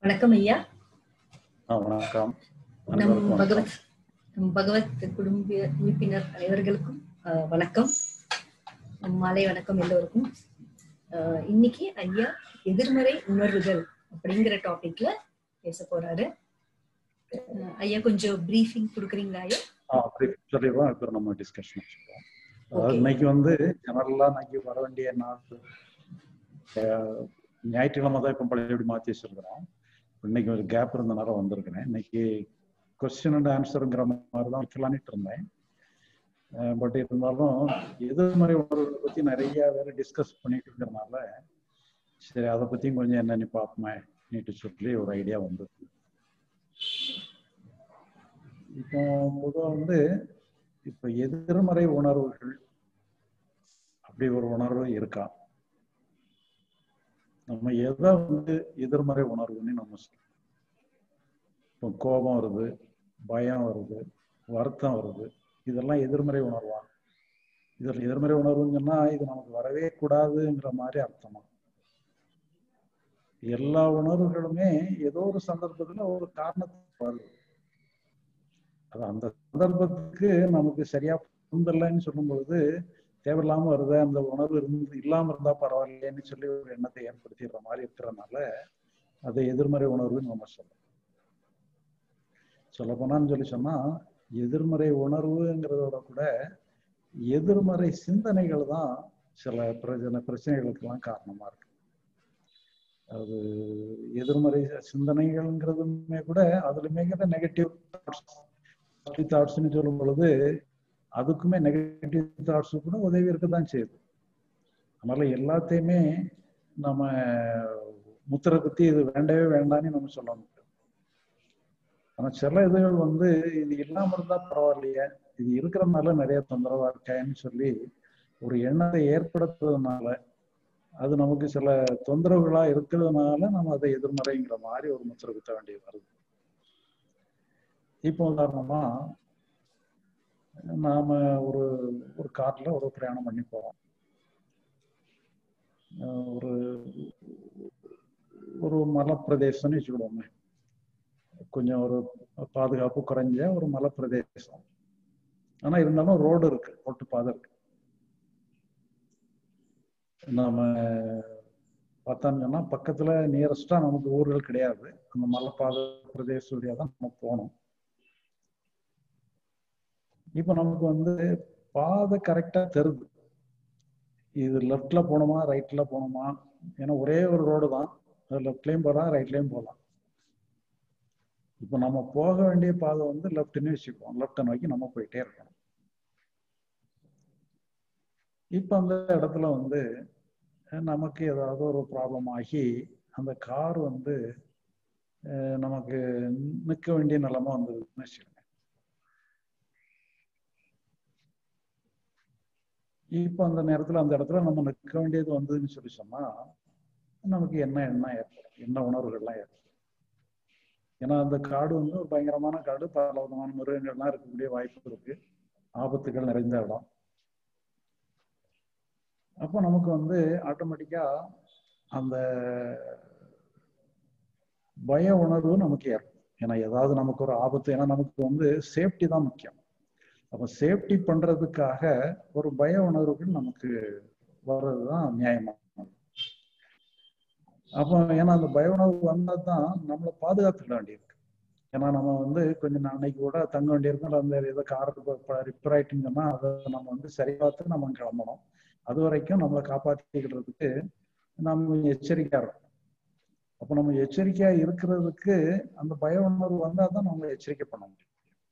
வணக்கம் ஐயா ஆ, வணக்கம் நம் அனைவருக்கும் வணக்கம். பகவத் நம் பகவத் குடும்ப உறுப்பினர் அனைவர்களுக்கும் அஹ், வணக்கம் நம் மாலை வணக்கம் எல்லோருக்கும் அஹ், இன்னைக்கு ஐயா எதிர்மறை உணர்வுகள் அப்படிங்கிற டாபிக்ல பேச போறாரு அஹ், ஐயா கொஞ்சம் பிரீஃபிங் கொடுக்குறீங்களா ஐயா ஆ, அப்படி சொல்லிடுவோம் இப்போ நம்ம டிஸ்கஷன் வச்சுப்போம் அதாவது Okay. இன்னைக்கு வந்து ஜெனரலா இன்னைக்கு வர வேண்டிய நாள் அஹ், ஞாயிற்றுக்கிழமை தான் இப்போ பழையபடி மாற்றி வச்சிருக்கிறோம் இன்னைக்கு ஒரு கேப் இருந்தனால வந்திருக்கிறேன் இன்னைக்கு கொஸ்டின் அண்ட் ஆன்சருங்கிற மாதிரி தான் வைக்கலான்ட்டு இருந்தேன் பட் இருந்தாலும் எதிர்மறை உணர்வுகளை பத்தி நிறைய வேற டிஸ்கஸ் பண்ணிட்டு இருக்கிறனால சரி அதை பத்தியும் கொஞ்சம் என்னன்னு பார்ப்போமே நீட்டு சொல்லி ஒரு ஐடியா வந்தது இப்போ முதல் வந்து இப்ப எதிர்மறை உணர்வுகள் அப்படி ஒரு உணர்வு இருக்கா நம்ம எதை வந்து எதிர்மறை உணர்வுன்னு நம்ம சொல்றோம் இப்போ கோபம் வருது பயம் வருது வருத்தம் வருது இதெல்லாம் எதிர்மறை உணர்வா இதில் எதிர்மறை உணர்வுன்னு சொன்னா இது நமக்கு வரவே கூடாதுங்கிற மாதிரி அர்த்தமா எல்லா உணர்வுகளுமே ஏதோ ஒரு சந்தர்ப்பத்துல ஒரு காரணத்துக்கு வருது அது அந்த சந்தர்ப்பத்துக்கு நமக்கு சரியா புரிந்தலைன்னு சொல்லும் பொழுது தேவையில்லாம வருது அந்த உணர்வு இருந்து இல்லாம இருந்தா பரவாயில்லைன்னு சொல்லி ஒரு எண்ணத்தை ஏற்படுத்திடுற மாதிரி இருக்கிறதுனால அதை எதிர்மறை உணர்வுன்னு நம்ம சொல்லலாம் சொல்ல போனான்னு சொல்லி சொன்னா எதிர்மறை உணர்வுங்கிறதோட கூட எதிர்மறை சிந்தனைகள் தான் சில பிரச்சனை பிரச்சனைகளுக்கெல்லாம் காரணமா இருக்கு அது எதிர்மறை சிந்தனைகள்ங்கிறதுமே கூட அதுலயுமே கூட நெகட்டிவ் தாட்ஸ் தாட்ஸ்னு சொல்லும் பொழுது அதுக்குமே நெகட்டிவ் தாட்ஸ் கூட உதவி இருக்க தான் செய்யுது அதனால எல்லாத்தையுமே நம்ம முத்திரை குத்தி இது வேண்டவே வேண்டாம்னு நம்ம சொல்ல முடியும் ஆனா சில இதுகள் வந்து இது இல்லாம இருந்தா பரவாயில்லையே இது இருக்கிறதுனால நிறைய தொந்தரவா இருக்கேன்னு சொல்லி ஒரு எண்ணத்தை ஏற்படுத்துறதுனால அது நமக்கு சில தொந்தரவுகளா இருக்கிறதுனால நம்ம அதை எதிர்மறைங்கிற மாதிரி ஒரு முத்திரை குத்த வேண்டியது வருது இப்போ உதாரணமா நாம ஒரு ஒரு கார்ல ஒரு பிரயாணம் பண்ணி போறோம் அஹ் ஒரு ஒரு மலைப்பிரதேசம்னு வச்சுக்கிடுவோமே கொஞ்சம் ஒரு பாதுகாப்பு குறைஞ்ச ஒரு மலைப்பிரதேசம் ஆனா இருந்தாலும் ரோடு இருக்கு ரோட்டு பாதை இருக்கு நாம பார்த்தோம்னு சொன்னா பக்கத்துல நியரஸ்டா நமக்கு ஊர்கள் கிடையாது அந்த மலைப்பாதை பிரதேச வழியா தான் நம்ம போகணும் இப்ப நமக்கு வந்து பாதை கரெக்டா தெரியுது இது லெஃப்ட்ல போகணுமா ரைட்ல போகணுமா ஏன்னா ஒரே ஒரு ரோடு தான் அது லெஃப்ட்லயும் போகலாம் ரைட்லயும் போகலாம் இப்போ நம்ம போக வேண்டிய பாதை வந்து லெஃப்ட்னு வச்சுக்குவோம் லெஃப்ட் நோக்கி நம்ம போயிட்டே இருக்கணும் இப்போ அந்த இடத்துல வந்து நமக்கு ஏதாவது ஒரு ப்ராப்ளம் ஆகி அந்த கார் வந்து அஹ், நமக்கு நிற்க வேண்டிய நிலைமை வந்ததுன்னு வச்சுக்கோங்க இப்போ அந்த நேரத்துல அந்த இடத்துல நம்ம நிற்க வேண்டியது வந்ததுன்னு சொல்லி சொன்னா நமக்கு என்ன எண்ணம் ஏற்படும் என்ன உணர்வுகள்லாம் ஏற்படும் ஏன்னா அந்த காடு வந்து ஒரு பயங்கரமான காடு பல விதமான மிருகங்கள்லாம் இருக்கக்கூடிய வாய்ப்பு இருக்கு ஆபத்துகள் நிறைந்த இடம் அப்போ நமக்கு வந்து ஆட்டோமேட்டிக்கா அந்த பய உணர்வு நமக்கு ஏற்படும் ஏன்னா ஏதாவது நமக்கு ஒரு ஆபத்து ஏன்னா நமக்கு வந்து சேஃப்டி தான் முக்கியம் அப்ப சேஃப்டி பண்றதுக்காக ஒரு பய உணர்வுகள் நமக்கு வர்றதுதான் நியாயமானது அப்போ ஏன்னா அந்த பய உணர்வு வந்தா தான் நம்மளை பாதுகாத்துக்க வேண்டியிருக்கு ஏன்னா நம்ம வந்து கொஞ்சம் நாளைக்கு கூட தங்க வேண்டியிருக்கோம் அந்த ஏதோ கார் ரிப்பேர் ஆயிட்டுன்னு சொன்னா அதை நம்ம வந்து சரி பார்த்து நம்ம கிளம்பணும் அது வரைக்கும் நம்மளை காப்பாற்றிக்கிறதுக்கு நம்ம எச்சரிக்கையா இருக்கணும் அப்போ நம்ம எச்சரிக்கையா இருக்கிறதுக்கு அந்த பய உணர்வு வந்தா தான் நம்ம எச்சரிக்கை பண்ண முடியும்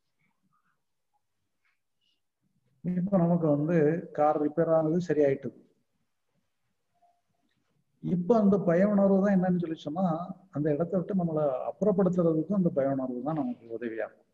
இப்போ நமக்கு வந்து கார் ரிப்பேர் ஆனது சரியாயிட்டுது இப்போ அந்த பய உணர்வு தான் என்னன்னு சொல்லி சொன்னா அந்த இடத்த விட்டு நம்மளை அப்புறப்படுத்துறதுக்கும் அந்த பய உணர்வு தான் நமக்கு உதவியா இருக்கும்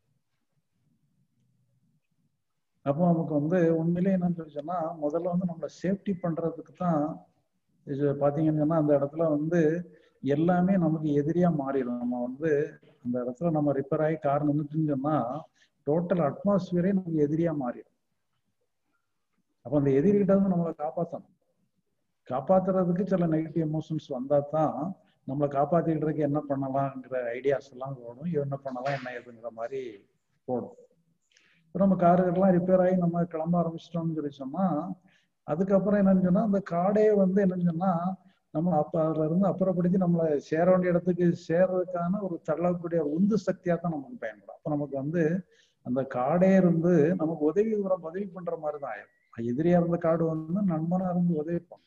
அப்போ நமக்கு வந்து உண்மையிலே என்னன்னு சொல்லி சொன்னா முதல்ல வந்து நம்மளை சேஃப்டி பண்றதுக்கு தான் இது பாத்தீங்கன்னு சொன்னா அந்த இடத்துல வந்து எல்லாமே நமக்கு எதிரியா மாறிடும் நம்ம வந்து அந்த இடத்துல நம்ம ரிப்பேர் ஆகி கார் நின்றுட்டுன்னு சொன்னா டோட்டல் அட்மாஸ்பியரே நமக்கு எதிரியா மாறிடும் அப்ப அந்த எதிரிகிட்ட இருந்து நம்மளை காப்பாற்றணும் காப்பாத்துறதுக்கு சில நெகட்டிவ் எமோஷன்ஸ் வந்தா தான் நம்மளை காப்பாத்திக்கிட்டு என்ன பண்ணலாங்கிற ஐடியாஸ் எல்லாம் ஓடும் என்ன பண்ணலாம் என்ன ஏதுங்கிற மாதிரி போடும் இப்போ நம்ம காருகள்லாம் ரிப்பேர் ஆகி நம்ம கிளம்ப ஆரம்பிச்சிட்டோம்னு சொல்லி சொன்னா அதுக்கப்புறம் என்னன்னு சொன்னா அந்த காடே வந்து என்னன்னு சொன்னா நம்ம அப்ப அதுல இருந்து அப்புறப்படுத்தி நம்மளை சேர வேண்டிய இடத்துக்கு சேர்றதுக்கான ஒரு தள்ளக்கூடிய உந்து சக்தியா தான் நமக்கு பயன்படும் அப்ப நமக்கு வந்து அந்த காடே இருந்து நமக்கு உதவி உரம் உதவி பண்ற மாதிரி தான் ஆயிரும் எதிரியா இருந்த காடு வந்து நண்பனா இருந்து உதவி பண்ணும்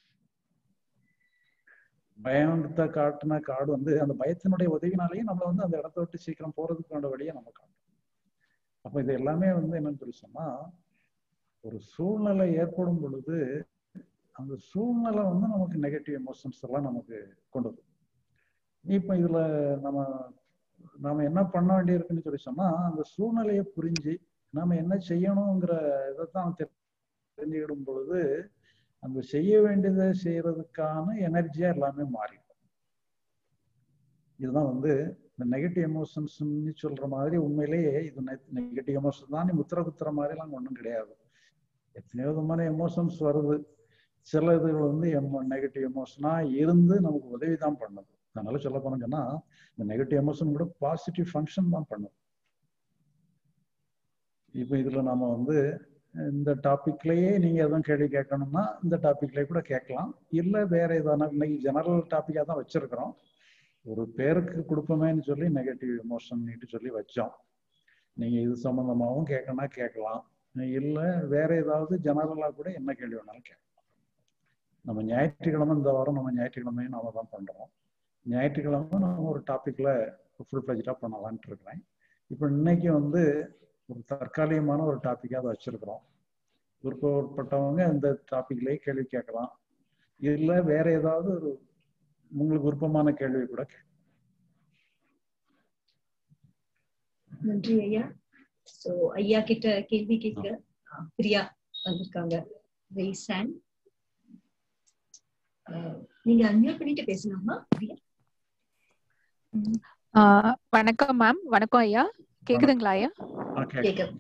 பயத்தை காட்டின காடு வந்து அந்த பயத்தினுடைய உதவினாலேயே நம்மளை வந்து அந்த இடத்த விட்டு சீக்கிரம் போறதுக்கான வழியை நம்ம காட்டும் அப்ப இது எல்லாமே வந்து என்னன்னு சொல்லி சொன்னா ஒரு சூழ்நிலை ஏற்படும் பொழுது அந்த சூழ்நிலை வந்து நமக்கு நெகட்டிவ் எமோஷன்ஸ் எல்லாம் நமக்கு கொண்டு வரும் இப்ப இதுல நம்ம நாம என்ன பண்ண வேண்டியிருக்குன்னு சொல்லி சொன்னா அந்த சூழ்நிலையை புரிஞ்சு நாம என்ன செய்யணுங்கிற இதைத்தான் தெரிஞ்சுக்கிடும் பொழுது அந்த செய்ய வேண்டியதை செய்யறதுக்கான எனர்ஜியா எல்லாமே மாறிடும் இதுதான் வந்து இந்த நெகட்டிவ் எமோஷன்ஸ்ன்னு சொல்ற மாதிரி உண்மையிலேயே இது நெகட்டிவ் எமோஷன் தான் நீ முத்திர குத்துற மாதிரி எல்லாம் ஒன்றும் கிடையாது எத்தனையோ விதமான எமோஷன்ஸ் வருது சில இதுகள் வந்து எமோ நெகட்டிவ் எமோஷனா இருந்து நமக்கு உதவி தான் பண்ணுது அதனால சொல்ல போனோம்னா இந்த நெகட்டிவ் எமோஷன் கூட பாசிட்டிவ் ஃபங்க்ஷன் தான் பண்ணுது இப்போ இதுல நாம வந்து இந்த டாபிக்லயே நீங்க எதுவும் கேள்வி கேட்கணும்னா இந்த டாபிக்லயே கூட கேட்கலாம் இல்ல வேற ஏதான இன்னைக்கு ஜெனரல் டாபிக்கா தான் வச்சிருக்கிறோம் ஒரு பேருக்கு கொடுப்போமேன்னு சொல்லி நெகட்டிவ் எமோஷன் சொல்லி வச்சோம் நீங்க இது சம்பந்தமாகவும் கேட்கணும்னா கேட்கலாம் இல்ல வேற ஏதாவது ஜெனரலா கூட என்ன கேள்வி வேணாலும் கேட்கலாம் நம்ம ஞாயிற்றுக்கிழமை இந்த வாரம் நம்ம ஞாயிற்றுக்கிழமையும் நாம தான் பண்றோம் ஞாயிற்றுக்கிழமை நம்ம ஒரு டாபிக்ல ஃபுல் ஃபிளஜா பண்ணலான்ட்டு இருக்கிறேன் இப்போ இன்னைக்கு வந்து ஒரு தற்காலிகமான ஒரு டாபிக்காக அதை வச்சிருக்கிறோம் விருப்பப்பட்டவங்க இந்த டாபிக்லயே கேள்வி கேட்கலாம் இல்ல வேற ஏதாவது ஒரு உங்களுக்கு விருப்பமான கேள்வி கூட நன்றி ஐயா சோ ஐயா கிட்ட கேள்வி கேட்க பிரியா வந்திருக்காங்க ரைஸ் ஹேண்ட் நீங்க அன்மியூட் பண்ணிட்டு பேசலாமா பிரியா வணக்கம் மேம் வணக்கம் ஐயா கேக்குதுங்களா ஐயா கேக்குது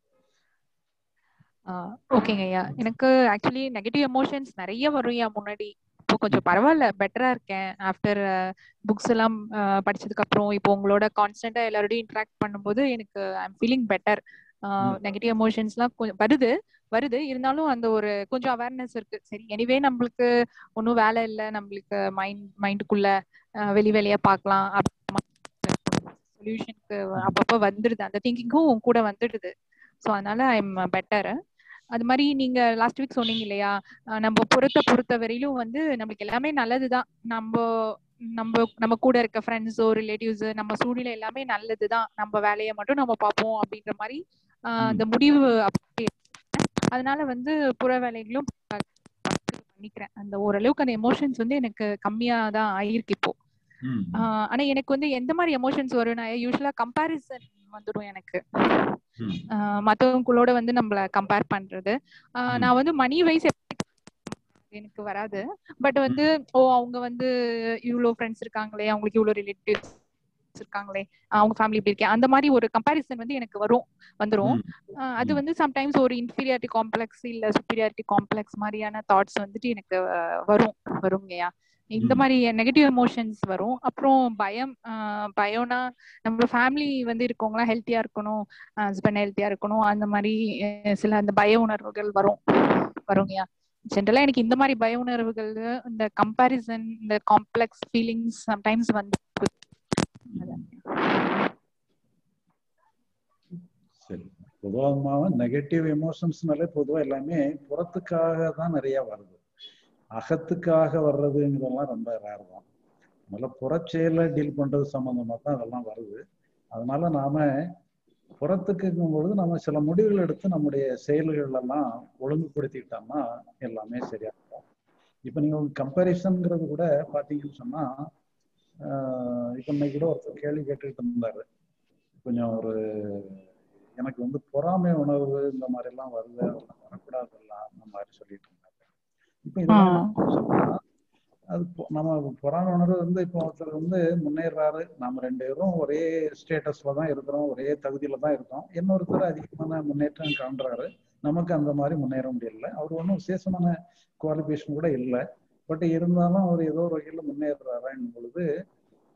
ஓகேங்க ஐயா எனக்கு ஆக்சுவலி நெகட்டிவ் எமோஷன்ஸ் நிறைய வரும் ஐயா முன்னாடி இப்போ கொஞ்சம் பரவாயில்ல பெட்டரா இருக்கேன் ஆஃப்டர் புக்ஸ் எல்லாம் படிச்சதுக்கு அப்புறம் இப்போ உங்களோட கான்ஸ்டன்டா எல்லாரோடையும் இன்ட்ராக்ட் பண்ணும்போது எனக்கு I am feeling better negative எமோஷன்ஸ்லாம் கொஞ்சம் வருது வருது இருந்தாலும் அந்த ஒரு கொஞ்சம் அவேர்னஸ் இருக்கு சரி எனிவே நம்மளுக்கு ஒன்றும் வேலை இல்லை நம்மளுக்கு மைண்ட் மைண்டுக்குள்ள வெளி வெளியே பார்க்கலாம் சொல்யூஷனுக்கு அப்பப்போ வந்துடுது அந்த திங்கிங்கும் கூட வந்துடுது ஸோ அதனால ஐ எம் பெட்டர் அது மாதிரி நீங்க லாஸ்ட் வீக் சொன்னீங்க இல்லையா நம்ம புறத்தை பொறுத்த வரையிலும் வந்து நம்மளுக்கு எல்லாமே நல்லதுதான் நம்ம நம்ம நம்ம கூட இருக்க ஃப்ரெண்ட்ஸோ ரிலேட்டிவ்ஸ் நம்ம சூழ்நிலை எல்லாமே நல்லதுதான் நம்ம வேலையை மட்டும் நம்ம பார்ப்போம் அப்படின்ற மாதிரி அந்த முடிவு அப்படி அதனால வந்து புற வேலைகளும் பண்ணிக்கிறேன் அந்த ஓரளவுக்கு அந்த எமோஷன்ஸ் வந்து எனக்கு கம்மியா தான் ஆயிருக்கு இப்போ ஆனா எனக்கு வந்து எந்த மாதிரி எமோஷன்ஸ் வரும்னா யூஸ்வலா கம்பாரிசன் வந்துடும் எனக்கு மத்தவங்களோட வந்து நம்மள கம்பேர் பண்றது நான் வந்து மணி வைஸ் எனக்கு வராது பட் வந்து ஓ அவங்க வந்து இவ்வளவு ஃப்ரெண்ட்ஸ் இருக்காங்களே அவங்களுக்கு இவ்வளவு ரிலேட்டிவ்ஸ் இருக்காங்களே அவங்க ஃபேமிலி இப்படி இருக்கேன் அந்த மாதிரி ஒரு கம்பாரிசன் வந்து எனக்கு வரும் வந்துரும் அது வந்து சம்டைம்ஸ் ஒரு இன்ஃபீரியாரிட்டி காம்ப்ளெக்ஸ் இல்ல சுப்பீரியாரிட்டி காம்ப்ளெக்ஸ் மாதிரியான தாட்ஸ் வந்துட்டு எனக்கு வரும் வருங்கய்யா இந்த மாதிரி நெகட்டிவ் எமோஷன்ஸ் வரும் அப்புறம் பயம் பயம்னா நம்ம ஃபேமிலி வந்து இருக்கவங்களாம் ஹெல்த்தியா இருக்கணும் ஹஸ்பண்ட் ஹெல்த்தியா இருக்கணும் அந்த மாதிரி சில அந்த பய உணர்வுகள் வரும் வருங்கய்யா ஜென்ரலா எனக்கு இந்த மாதிரி பய உணர்வுகள் இந்த கம்பாரிசன் இந்த காம்ப்ளெக்ஸ் ஃபீலிங்ஸ் சம்டைம்ஸ் வந்து சரி பொதுவாக நெகட்டிவ் எமோஷன்ஸ்னாலே பொதுவா எல்லாமே புறத்துக்காக தான் நிறைய வருது அகத்துக்காக வர்றதுங்கிறதெல்லாம் ரொம்ப ரேர் தான் அதனால புறச்செயல டீல் பண்றது சம்பந்தமா தான் அதெல்லாம் வருது அதனால நாம புறத்துக்குங்கும் பொழுது நம்ம சில முடிவுகள் எடுத்து நம்முடைய செயல்கள் எல்லாம் ஒழுங்குபடுத்திக்கிட்டோம்னா எல்லாமே சரியா இருக்கும் இப்ப நீங்க கம்பேரிசன்ங்கிறது கூட பாத்தீங்கன்னு சொன்னா இப்ப இன்னைக்கு கூட ஒருத்தர் கேள்வி கேட்டுக்கிட்டு இருந்தாரு கொஞ்சம் ஒரு எனக்கு வந்து பொறாமை உணர்வு இந்த மாதிரி எல்லாம் வருது அதெல்லாம் வரக்கூடாதுல்லாம் அந்த மாதிரி சொல்லிட்டு இருந்தாங்க இப்ப இதெல்லாம் அது நம்ம பொறாமை உணர்வு வந்து இப்போ ஒருத்தர் வந்து முன்னேறாரு நம்ம ரெண்டு பேரும் ஒரே ஸ்டேட்டஸ்ல தான் இருக்கிறோம் ஒரே தகுதியில தான் இருக்கோம் இன்னொருத்தர் அதிகமான முன்னேற்றம் காண்றாரு நமக்கு அந்த மாதிரி முன்னேற முடியல அவர் ஒன்றும் விசேஷமான குவாலிஃபிகேஷன் கூட இல்லை பட் இருந்தாலும் அவர் ஏதோ ஒரு வகையில் முன்னேறாருன்னு பொழுது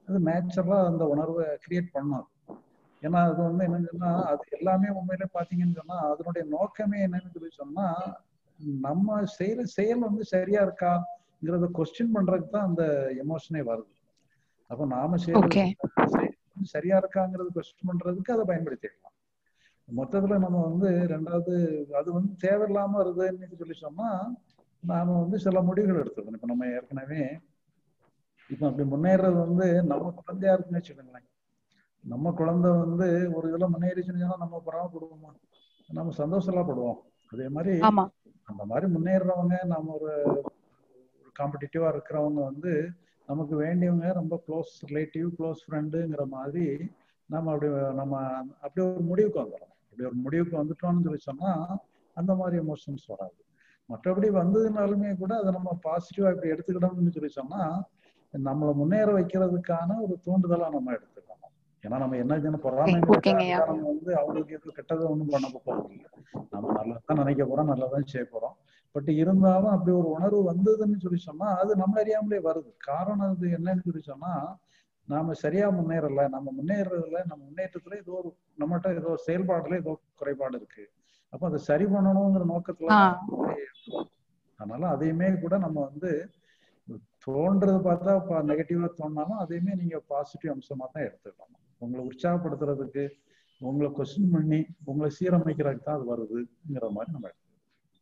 அது நேச்சுரலா அந்த உணர்வை கிரியேட் பண்ணும் அது. ஏன்னா அது வந்து என்னன்னு சொன்னா அது எல்லாமே உண்மையில பாத்தீங்கன்னு சொன்னா அதனுடைய நோக்கமே என்னன்னு சொல்லி சொன்னா நம்ம செய்யற செயல் வந்து சரியா இருக்காங்கிறத கொஸ்டின் பண்றதுக்கு தான் அந்த எமோஷனே வருது அப்ப நாம செய்யறது ஓகே செயல் வந்து சரியா இருக்காங்கிறது கொஸ்டின் பண்றதுக்கு அதை பயன்படுத்திக்கலாம் மொத்தத்துல நம்ம வந்து ரெண்டாவது அது வந்து தேவையில்லாம வருதுன்னு சொல்லி சொன்னா நாம வந்து சில முடிவுகள் எடுத்துக்கணும் இப்ப நம்ம ஏற்கனவே இப்ப அப்படி முன்னேறது வந்து நம்ம குழந்தையா இருக்குன்னு வச்சுக்கோங்களேன் நம்ம குழந்தை வந்து ஒரு இதுல முன்னேறிச்சுன்னு சொன்னா நம்ம பராமப்படுவோமா நம்ம சந்தோஷம்லாம் படுவோம் அதே மாதிரி ஆமா அந்த மாதிரி முன்னேறவங்க நம்ம ஒரு ஒரு காம்படிட்டிவா இருக்கிறவங்க வந்து நமக்கு வேண்டியவங்க ரொம்ப க்ளோஸ் ரிலேட்டிவ் க்ளோஸ் ஃப்ரெண்டுங்கிற மாதிரி நம்ம அப்படி நம்ம அப்படி ஒரு முடிவுக்கு வந்துடும் அப்படி ஒரு முடிவுக்கு வந்துட்டோம்னு சொல்லி சொன்னா அந்த மாதிரி எமோஷன்ஸ் வராது மற்றபடி வந்ததுனாலுமே கூட அதை நம்ம பாசிட்டிவா இப்படி எடுத்துக்கிட்டோம்னு சொல்லி சொன்னா நம்மளை முன்னேற வைக்கிறதுக்கான ஒரு தூண்டுதலா நம்ம எடுத்துக்கணும் ஏன்னா நம்ம என்ன ஜன ஓகேங்கய்யா. பொறாமை வந்து அவங்களுக்கு எதுவும் கெட்டதை ஒண்ணும் பண்ண போறது இல்லை நம்ம நல்லதான் நினைக்க போறோம் நல்லதான் செய்ய போறோம் பட் இருந்தாலும் அப்படி ஒரு உணர்வு வந்ததுன்னு சொல்லி சொன்னா அது நம்ம அறியாமலே வருது காரணம் அது என்னன்னு சொல்லி சொன்னா நாம சரியா முன்னேறல நம்ம முன்னேறதுல நம்ம முன்னேற்றத்துல ஏதோ ஒரு நம்மகிட்ட ஏதோ ஒரு செயல்பாடுல ஏதோ குறைபாடு இருக்கு அப்ப அதை சரி பண்ணணுங்கிற நோக்கத்துல ஆ. தான் நம்ம எடுக்கிறோம். அதனால அதையுமே கூட நம்ம வந்து தோன்றது பார்த்தா நெகட்டிவா தோணாலும் அதையுமே நீங்க பாசிட்டிவ் அம்சமா தான் எடுத்துக்கணும் உங்களை உற்சாகப்படுத்துறதுக்கு உங்களை கொஸ்டின் பண்ணி உங்களை சீரமைக்கிறதுக்கு தான் அது வருதுங்கிற மாதிரி நம்ம எடுத்துக்கணும்.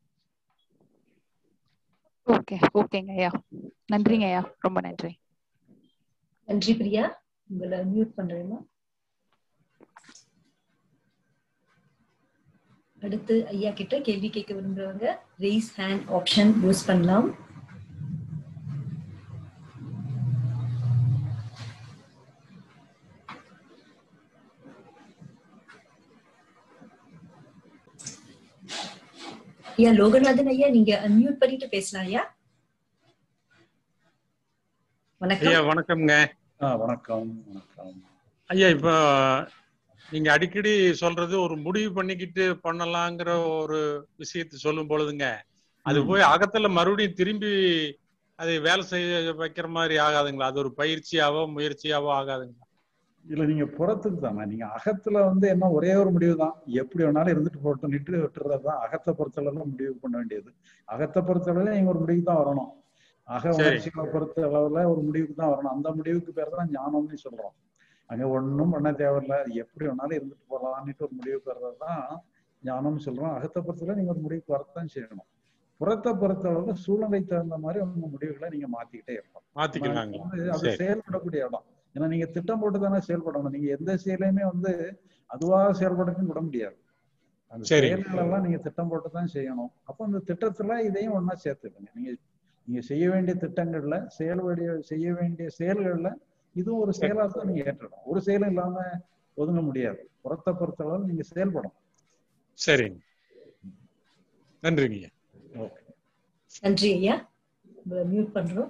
ஓகே ஓகேங்க ஐயா நன்றிங்க ஐயா ரொம்ப நன்றி நன்றி பிரியா உங்களை மியூட் பண்றேமா அடுத்து ஐயா கிட்ட கேள்வி கேட்க விரும்புறவங்க ரேஸ் ஹேண்ட் ஆப்ஷன் யூஸ் பண்ணலாம் ஐயா லோகநாதன் ஐயா நீங்க அன்மியூட் பண்ணிட்டு பேசலாம் ஐயா வணக்கம் ஐயா வணக்கம்ங்க ஆ வணக்கம் வணக்கம் ஐயா இப்போ நீங்க அடிக்கடி சொல்றது ஒரு முடிவு பண்ணிக்கிட்டு பண்ணலாங்கிற ஒரு விஷயத்தை சொல்லும் பொழுதுங்க அது ம். போய் அகத்துல மறுபடியும் திரும்பி அதை வேலை செய்ய வைக்கிற மாதிரி ஆகாதுங்களா அது ஒரு பயிற்சியாவோ முயற்சியாவோ ஆகாதுங்களா இல்ல நீங்க புறத்துக்கு தானே நீங்க அகத்துல வந்து என்ன ஒரே ஒரு முடிவு தான் எப்படி வேணாலும் இருந்துட்டு போட்டோம் நிட்டு விட்டுறது தான் அகத்தை பொறுத்தளவுல முடிவு பண்ண வேண்டியது அகத்தை பொறுத்தளவுல நீங்க ஒரு முடிவுக்கு தான் வரணும் அக சரி. உணர்ச்சிகளை பொறுத்த அளவுல ஒரு முடிவுக்கு தான் வரணும் அந்த முடிவுக்கு பேர் தான் ஞானம்னு சொல்றோம் அங்க ஒண்ணும் பண்ண தேவையில்ல அது எப்படி வேணாலும் இருந்துட்டு போகலான்னுட்டு ஒரு முடிவுக்கு வர்றது தான் ஞானம்னு சொல்றோம் அகத்தை பொறுத்தளவு நீங்க ஒரு முடிவுக்கு வரத்தான் செய்யணும் புறத்தை பொறுத்தளவுல சூழ்நிலைக்கு தகுந்த மாதிரி உங்க முடிவுகளை நீங்க மாத்திக்கிட்டே இருக்கணும் மாத்திக்கிறாங்க வந்து அது சரி. செயல்படக்கூடிய இடம் ஏன்னா நீங்க திட்டம் போட்டு தானே செயல்படணும் நீங்க எந்த செயலையுமே வந்து அதுவாக செயல்படுன்னு விட முடியாது அந்த சரி. செயல்கள் எல்லாம் நீங்க திட்டம் போட்டு தான் செய்யணும் அப்போ அந்த திட்டத்துல இதையும் ஒண்ணா சேர்த்துக்கங்க நீங்க நீங்க செய்ய வேண்டிய திட்டங்கள்ல செயல் வேண்டிய செய்ய வேண்டிய செயல்கள்ல இதுவும் ஒரு செயலா தான் நீங்க ஏற்றணும் ஒரு செயலும் இல்லாம ஒதுங்க முடியாது புறத்தை பொறுத்தளவு நீங்க செயல்படணும் சரிங்க நன்றிங்க ஐயா ஓகே நன்றி ஐயா உங்களை மியூட் பண்றோம்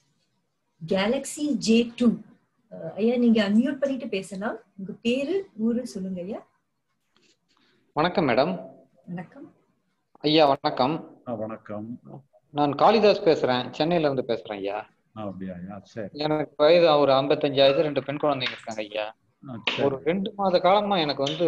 கேலக்ஸி ஜே டூ ஐயா நீங்க அன்மியூட் பண்ணிட்டு பேசலாம் உங்க பேரு ஊரு சொல்லுங்க ஐயா வணக்கம் மேடம் வணக்கம் ஐயா வணக்கம் ஆ, வணக்கம் நான் காளிதாஸ் பேசுறேன் சென்னையில இருந்து பேசுறேன் ஐயா ஆ, அப்படியா ஐயா சரி எனக்கு வயது ஒரு 55 வயது ரெண்டு பெண் குழந்தைங்க இருக்காங்க ஐயா ஆ, ஒரு சரி ரெண்டு மாத காலமா எனக்கு வந்து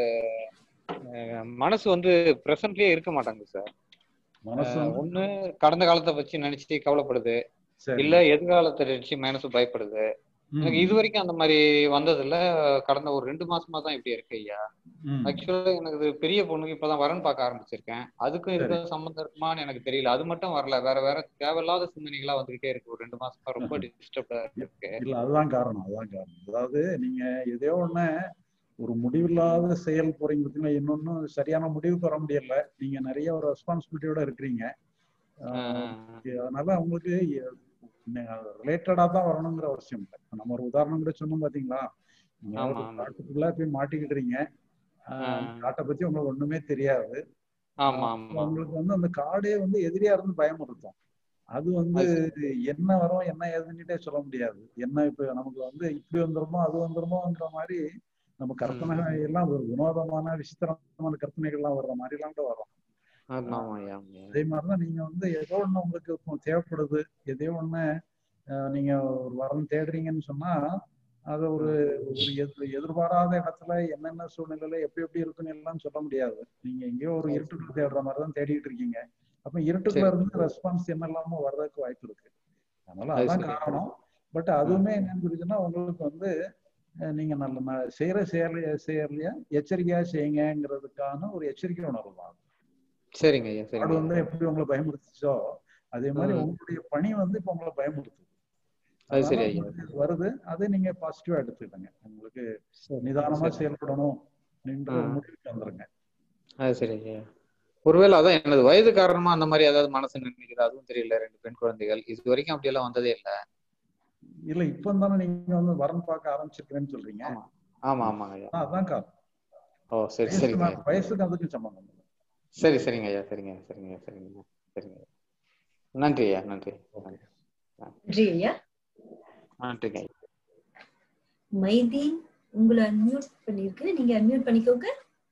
அஹ், மனசு வந்து பிரசன்ட்லயே இருக்க மாட்டாங்குது சார் மனசு வந்து- ஒண்ணு கடந்த காலத்தை வச்சு நினைச்சு கவலைப்படுது சரி இல்ல எதிர்காலத்தை நினைச்சு மனசு பயப்படுது ம், எனக்கு இது வரைக்கும் அந்த மாதிரி வந்ததில்ல கடந்த ஒரு ரெண்டு மாசமா தான் இப்படி இருக்கு ஐயா ம். ஆக்சுவலா எனக்கு இது பெரிய பொண்ணுக்கு இப்பதான் வரன் பார்க்க ஆரம்பிச்சிருக்கேன் அதுக்கும் இதுக்கும் சம்மந்தம் இருக்குமான்னு எனக்கு தெரியல அது மட்டும் வரல வேற வேற தேவையில்லாத சிந்தனைகளா வந்துகிட்டே இருக்கு ஒரு ரெண்டு மாசமா ரொம்ப டிஸ்டர்ப்டா இருக்கு இல்ல அதுதான் காரணம் அதுதான் காரணம் அதாவது நீங்க எதையோ ஒண்ணு ஒரு முடிவில்லாத செயல் போறீங்க பார்த்தீங்கன்னா இன்னொன்னு சரியான முடிவுக்கு வர முடியல நீங்க நிறைய ஒரு ரெஸ்பான்சிபிலிட்டியோட இருக்கிறீங்க ஆஹ் அதனால அவங்களுக்கு ரிலேட்டடா தான் வரணுங்கிற அவசியம் இல்லை இப்ப நம்ம ஒரு உதாரணம் கூட சொன்னோம் பாத்தீங்களா நீங்க ஆமா, ஒரு ஆமா. காட்டுக்குள்ள போய் மாட்டிக்கிட்டுறீங்க ஆஹ் ஆ. அந்த காட்டை பத்தி உங்களுக்கு ஒண்ணுமே தெரியாது ஆமா ஆமா உங்களுக்கு வந்து அந்த காடே வந்து எதிரியா இருந்து பயமுறுத்தும் அது வந்து என்ன வரும் என்ன ஏதுன்னுட்டே சொல்ல முடியாது என்ன இப்ப நமக்கு வந்து இப்படி வந்துருமோ அது வந்துருமோன்ற மாதிரி நம்ம கற்பனை எல்லாம் ஒரு வினோதமான விசித்திரமான கற்பனைகள்லாம் வர்ற மாதிரி எல்லாம் கூட வரும் ஆமா ஆமா ஐயா, ஆமா ஐயா. அதே மாதிரிதான் நீங்க வந்து ஏதோ ஒண்ணு உங்களுக்கு இப்போ தேவைப்படுது எதையோ ஒண்ணு அஹ், நீங்க ஒரு வரன் தேடுறீங்கன்னு சொன்னா அது ஒரு ஒரு எதிர் எதிர்பாராத இடத்துல என்னென்ன சூழ்நிலையில எப்படி எப்படி இருக்குன்னு எல்லாம் சொல்ல முடியாது நீங்க எங்கேயோ ஒரு இருட்டுக்குள்ள தேடுற மாதிரி தான் தேடிட்டு இருக்கீங்க அப்ப இருட்டுக்குள்ள சரி. இருந்து ரெஸ்பான்ஸ் என்னெல்லாமோ வர்றதுக்கு வாய்ப்பு இருக்கு அதனால அது அதான் சரி. காரணம் பட் அதுவுமே என்னன்னு சொல்லிச்சுன்னா உங்களுக்கு வந்து அஹ், நீங்க நல்ல ந- செய்யற செயல் செயலையா எச்சரிக்கையா செய்யுங்கிறதுக்கான ஒரு எச்சரிக்கை உணர்வு தான் சரிங்க ஐயா அது சரிங்க வந்து எப்படி உங்களை பயமுறுத்துச்சோ அதே மாதிரி ம். உங்களுடைய பணி வந்து இப்ப உங்களை பயமுறுத்துது அது சரி அதனால ஐயா உங்களுக்கு இது வருது அதை நீங்க பாசிட்டிவா எடுத்துக்கிடுங்க உங்களுக்கு சரி. நிதானமா சரி. செயல்படணும் நின்ற ஒரு ஆ. முடிவுக்கு வந்துருங்க அது சரி ஐயா ஒருவேளை அதான் எனது வயது காரணமா அந்த மாதிரி ஏதாவது மனசு நினைக்குது அதுவும் தெரியல ரெண்டு பெண் குழந்தைகள் இது வரைக்கும் அப்படி எல்லாம் வந்ததே இல்ல இல்ல இப்ப தானே நீங்க வந்து வரன் பார்க்க ஆரம்பிச்சிருக்கேன்னு சொல்றீங்க ஆமா ஆமா ஆமாங்க ஐயா ஆனா, அதான் காரணம் ஓ சரி வயசுக்கு சரிங்க மே- வயசுக்கு அதுக்கு சம்பந்தம் இல்லை. சரி சரிங்க ஐயா சரிங்க சரிங்க சரிங்க சரிங்க ஐயா. நன்றி ஐயா நன்றி நன்றி. நன்றி ஐயா நன்றிங்க ஐயா மைதி உங்களை அன்மியூட் பண்ணிருக்கு நீங்க அன்மியூட் பண்ணிக்கோங்க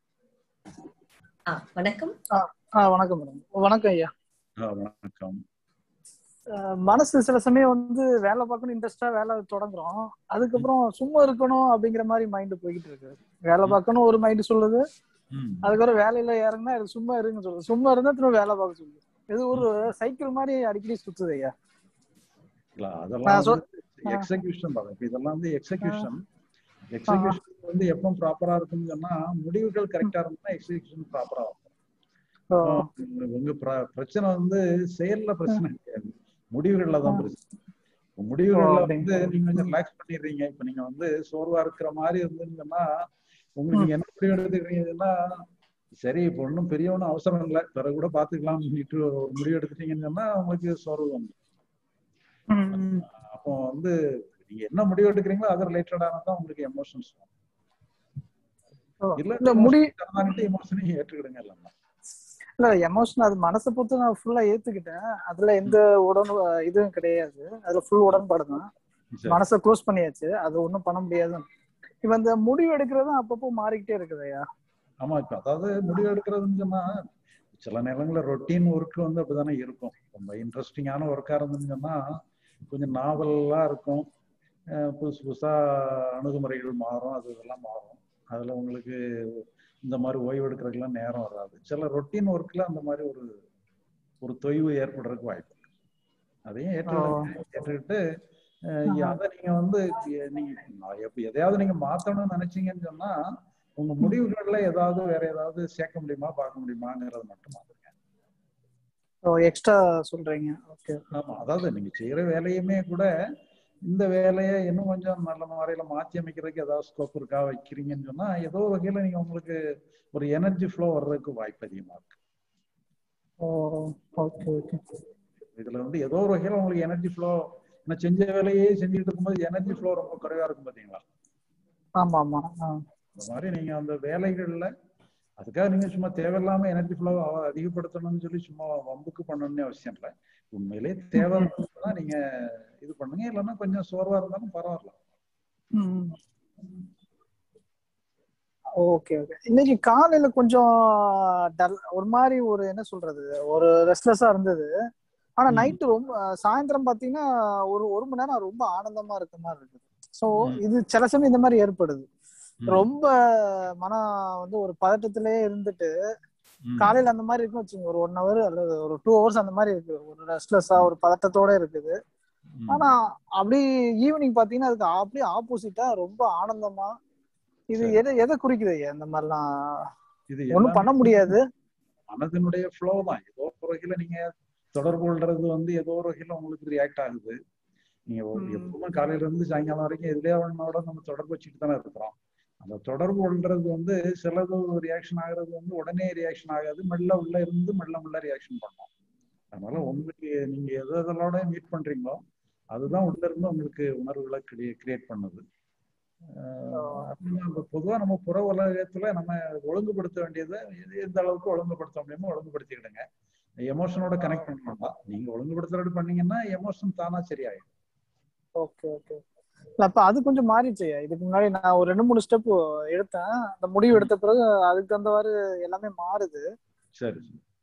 ஆ வணக்கம் ஆ வணக்கம் மேடம் வணக்கம் ஐயா ஆ, வணக்கம் அஹ் மனசு சில சமயம் வந்து வேலை பார்க்கணும் இன்ட்ரெஸ்டா வேலை தொடங்குறோம் அதுக்கப்புறம் சும்மா இருக்கணும் அப்படிங்கிற மாதிரி மைண்ட் போய்கிட்டு இருக்கு வேலை பார்க்கணும் ஒரு மைண்ட் சொல்லுது ம். அதுக்கப்புறம் வேலையில இறங்கினா இது சும்மா இருங்க சொல்லுது சும்மா இருந்தா திரும்ப வேலை பார்க்க சொல்லுது இது ஒரு சைக்கிள் மாதிரி அடிக்கடி சுத்துது ஐயா இல்ல நான் அதெல்லாம் சொல்- வந்து எக்ஸிகியூஷன் தான் இப்ப இதெல்லாம் வந்து எக்ஸிகியூஷன் எக்ஸிகியூஷன் வந்து எப்போ ப்ராப்பரா இருக்குன்னு சொன்னா முடிவுகள் கரெக்டா இருந்தா எக்ஸிகியூஷன் ப்ராப்பரா இருக்கும் ஓ, உங்க- உங்க பிர- பிரச்சனை வந்து செயல்ல பிரச்சனை கிடையாது முடிவுகள்ல தான் பிரச்சனை இப்ப முடிவுகள்ல ஓ, வந்து நீங்க கொஞ்சம் ரிலாக்ஸ் பண்ணிடுறீங்க இப்ப நீங்க வந்து சோர்வா இருக்கிற மாதிரி இருந்தீங்கன்னா உங்களுக்கு நீங்க என்ன முடிவு எடுத்துக்கிறீங்கன்னா சரி இப்ப ஒன்றும் பெரிய ஒன்றும் அவசரம் இல்லை பிறகு கூட பாத்துக்கலாம் சொல்லிட்டு ஒரு முடிவு எடுத்துட்டீங்கன்னு சொன்னா உங்களுக்கு சோர்வு வந்து ம், ம். அப்போ வந்து நீங்க என்ன முடிவு எடுக்கிறீங்களோ அது ரிலேட்டடானதான் உங்களுக்கு எமோஷன்ஸ் ஓ, இல்ல இல்ல முடி எமோஷனையும் ஏற்றுக்கிடுங்க இல்லைன்னா இல்ல எமோஷன் அது மனசை பொறுத்து நான் ஃபுல்லா ஏத்துக்கிட்டேன் அதுல எந்த உடன் இதுவும் கிடையாது அதுல ஃபுல் உடன்பாடு தான் சரி. மனசை க்ளோஸ் பண்ணியாச்சு அது ஒண்ணும் பண்ண முடியாது இப்ப இந்த முடிவு எடுக்கிறதும் அப்பப்போ மாறிக்கிட்டே இருக்குது ஐயா ஆமா இப்ப அதாவது முடிவு எடுக்கிறதுன்னு சொன்னா சில நேரங்களில் ரொட்டீன் ஒர்க் வந்து அப்படிதானே இருக்கும் ரொம்ப இன்ட்ரெஸ்டிங்கான ஒர்க்கா இருந்துன்னு சொன்னா கொஞ்சம் நாவலா இருக்கும் அஹ் புதுசு புதுசா அணுகுமுறைகள் மாறும் அது இதெல்லாம் மாறும் அதுல உங்களுக்கு இந்த மாதிரி ஓய்வு எடுக்கிறதுக்கெல்லாம் நேரம் வராது சில ரொட்டீன் ஒர்க்ல அந்த மாதிரி ஒரு ஒரு தொய்வு ஏற்படுறதுக்கு வாய்ப்பு இருக்கு அதையும் ஏற்றுக்கிட்டு ஏற்றுக்கிட்டு அஹ் அதை நீங்க வந்து நீங்க நான் எப்ப எதையாவது நீங்க மாத்தணும்னு நினைச்சீங்கன்னு சொன்னா உங்க முடிவுகள்ல ஏதாவது வேற ஏதாவது சேர்க்க முடியுமா பார்க்க முடியுமாங்கிறது மட்டும் பாருங்க ஓ எக்ஸ்ட்ரா சொல்றீங்க ஓகே ஆமா அதாவது நீங்க செய்யற வேலையுமே கூட இந்த வேலையை இன்னும் கொஞ்சம் நல்ல முறையில மாத்தி அமைக்கிறதுக்கு ஏதாவது ஸ்கோப் இருக்கா வைக்கிறீங்கன்னு சொன்னா ஏதோ ஒரு வகையில நீங்க உங்களுக்கு ஒரு எனர்ஜி ஃப்ளோ வர்றதுக்கு வாய்ப்பு அதிகமா இருக்கு ஓ ஓகே ஓகே இதுல வந்து ஏதோ ஒரு வகையில உங்களுக்கு எனர்ஜி ஃப்ளோ நான் செஞ்ச வேலையே செஞ்சுட்டு இருக்கும்போது எனர்ஜி ஃப்ளோ ரொம்ப குறைவா இருக்கும் பாத்தீங்களா ஆமா ஆமா ஆ. இந்த மாதிரி நீங்க அந்த வேலைகள்ல அதுக்காக நீங்க சும்மா தேவையில்லாம எனர்ஜி ஃப்ளோ அதிகப்படுத்தணும்னு சொல்லி சும்மா வம்புக்கு பண்ணணும்னு அவசியம் இல்லை உண்மையிலேயே தேவை தான் நீங்க இது பண்ணுங்க இல்லைன்னா கொஞ்சம் சோர்வா இருந்தாலும் பரவாயில்ல ம். ஓகே ஓகே இன்னைக்கு காலையில கொஞ்சம் டல் ஒரு மாதிரி ஒரு என்ன சொல்றது ஒரு ரெஸ்ட்லெஸ்ஸா இருந்தது ஆனா ம். நைட்டு ரொம்ப சாயந்தரம் பாத்தீங்கன்னா ஒரு ஒரு மணி நேரம் ரொம்ப ஆனந்தமா இருக்க மாதிரி இருக்குது சோ ம். இது சில சமயம் இந்த மாதிரி ஏற்படுது ம். ரொம்ப மனம் வந்து ஒரு பதட்டத்திலேயே இருந்துட்டு ம். காலையில அந்த மாதிரி இருக்குன்னு வச்சுங்க ஒரு ஒன் ஹவர் அல்லது ஒரு டூ ஹவர்ஸ் அந்த மாதிரி இருக்கு ஒரு ரெஸ்ட்லெஸ்ஸா ஒரு பதட்டத்தோட இருக்குது ம். ஆனா அப்படி ஈவினிங் பாத்தீங்கன்னா அதுக்கு அப்படியே ஆப்போசிட்டா ரொம்ப ஆனந்தமா இது சரி. எதை எதை குறிக்குது ஐயா இந்த மாதிரிலாம் இது ஒண்ணும் எல்லாமே பண்ண முடியாது மனதினுடைய ஃப்ளோ தான் ஏதோ ஒரு வகையில நீங்க தொடர்பு கொள்றது வந்து ஏதோ ஒரு வகையில உங்களுக்கு ரியாக்ட் ஆகுது நீங்க ஒரு- ம். எப்பவுமே காலையில இருந்து சாயங்காலம் வரைக்கும் எதுலயா ஒன்னோட நம்ம தொடர்பு வச்சுட்டு தானே இருக்கிறோம் அந்த தொடர்பு கொள்றது வந்து சிலது ரியாக்ஷன் ஆகுறது வந்து உடனே ரியாக்ஷன் ஆகாது மெல்ல உள்ள இருந்து மெல்ல மெல்ல ரியாக்ஷன் பண்ணும் அதனால உங்களுக்கு நீங்க எது எதோட மீட் பண்றீங்களோ அதுதான் உள்ள இருந்து உங்களுக்கு உணர்வுகளை கிரியேட் பண்ணுது ஆஹ் அப்படின்னா இப்ப பொதுவா நம்ம புற உலகத்துல நம்ம ஒழுங்குபடுத்த வேண்டியதை எது எந்த அளவுக்கு ஒழுங்குபடுத்த முடியுமோ ஒழுங்குபடுத்திக்கிடுங்க எமோஷனோட கனெக்ட் பண்ண வேண்டாம் நீங்க ஒழுங்குபடுத்துறது பண்ணீங்கன்னா எமோஷன் தானா சரியாயிடும் ஓகே ஓகே அப்ப அது கொஞ்சம் மாறிச்சு ஐயா இதுக்கு முன்னாடி நான் ஒரு ரெண்டு மூணு ஸ்டெப் எடுத்தேன் அந்த முடிவு எடுத்த பிறகு அதுக்கு தகுந்தவாறு எல்லாமே மாறுது சரி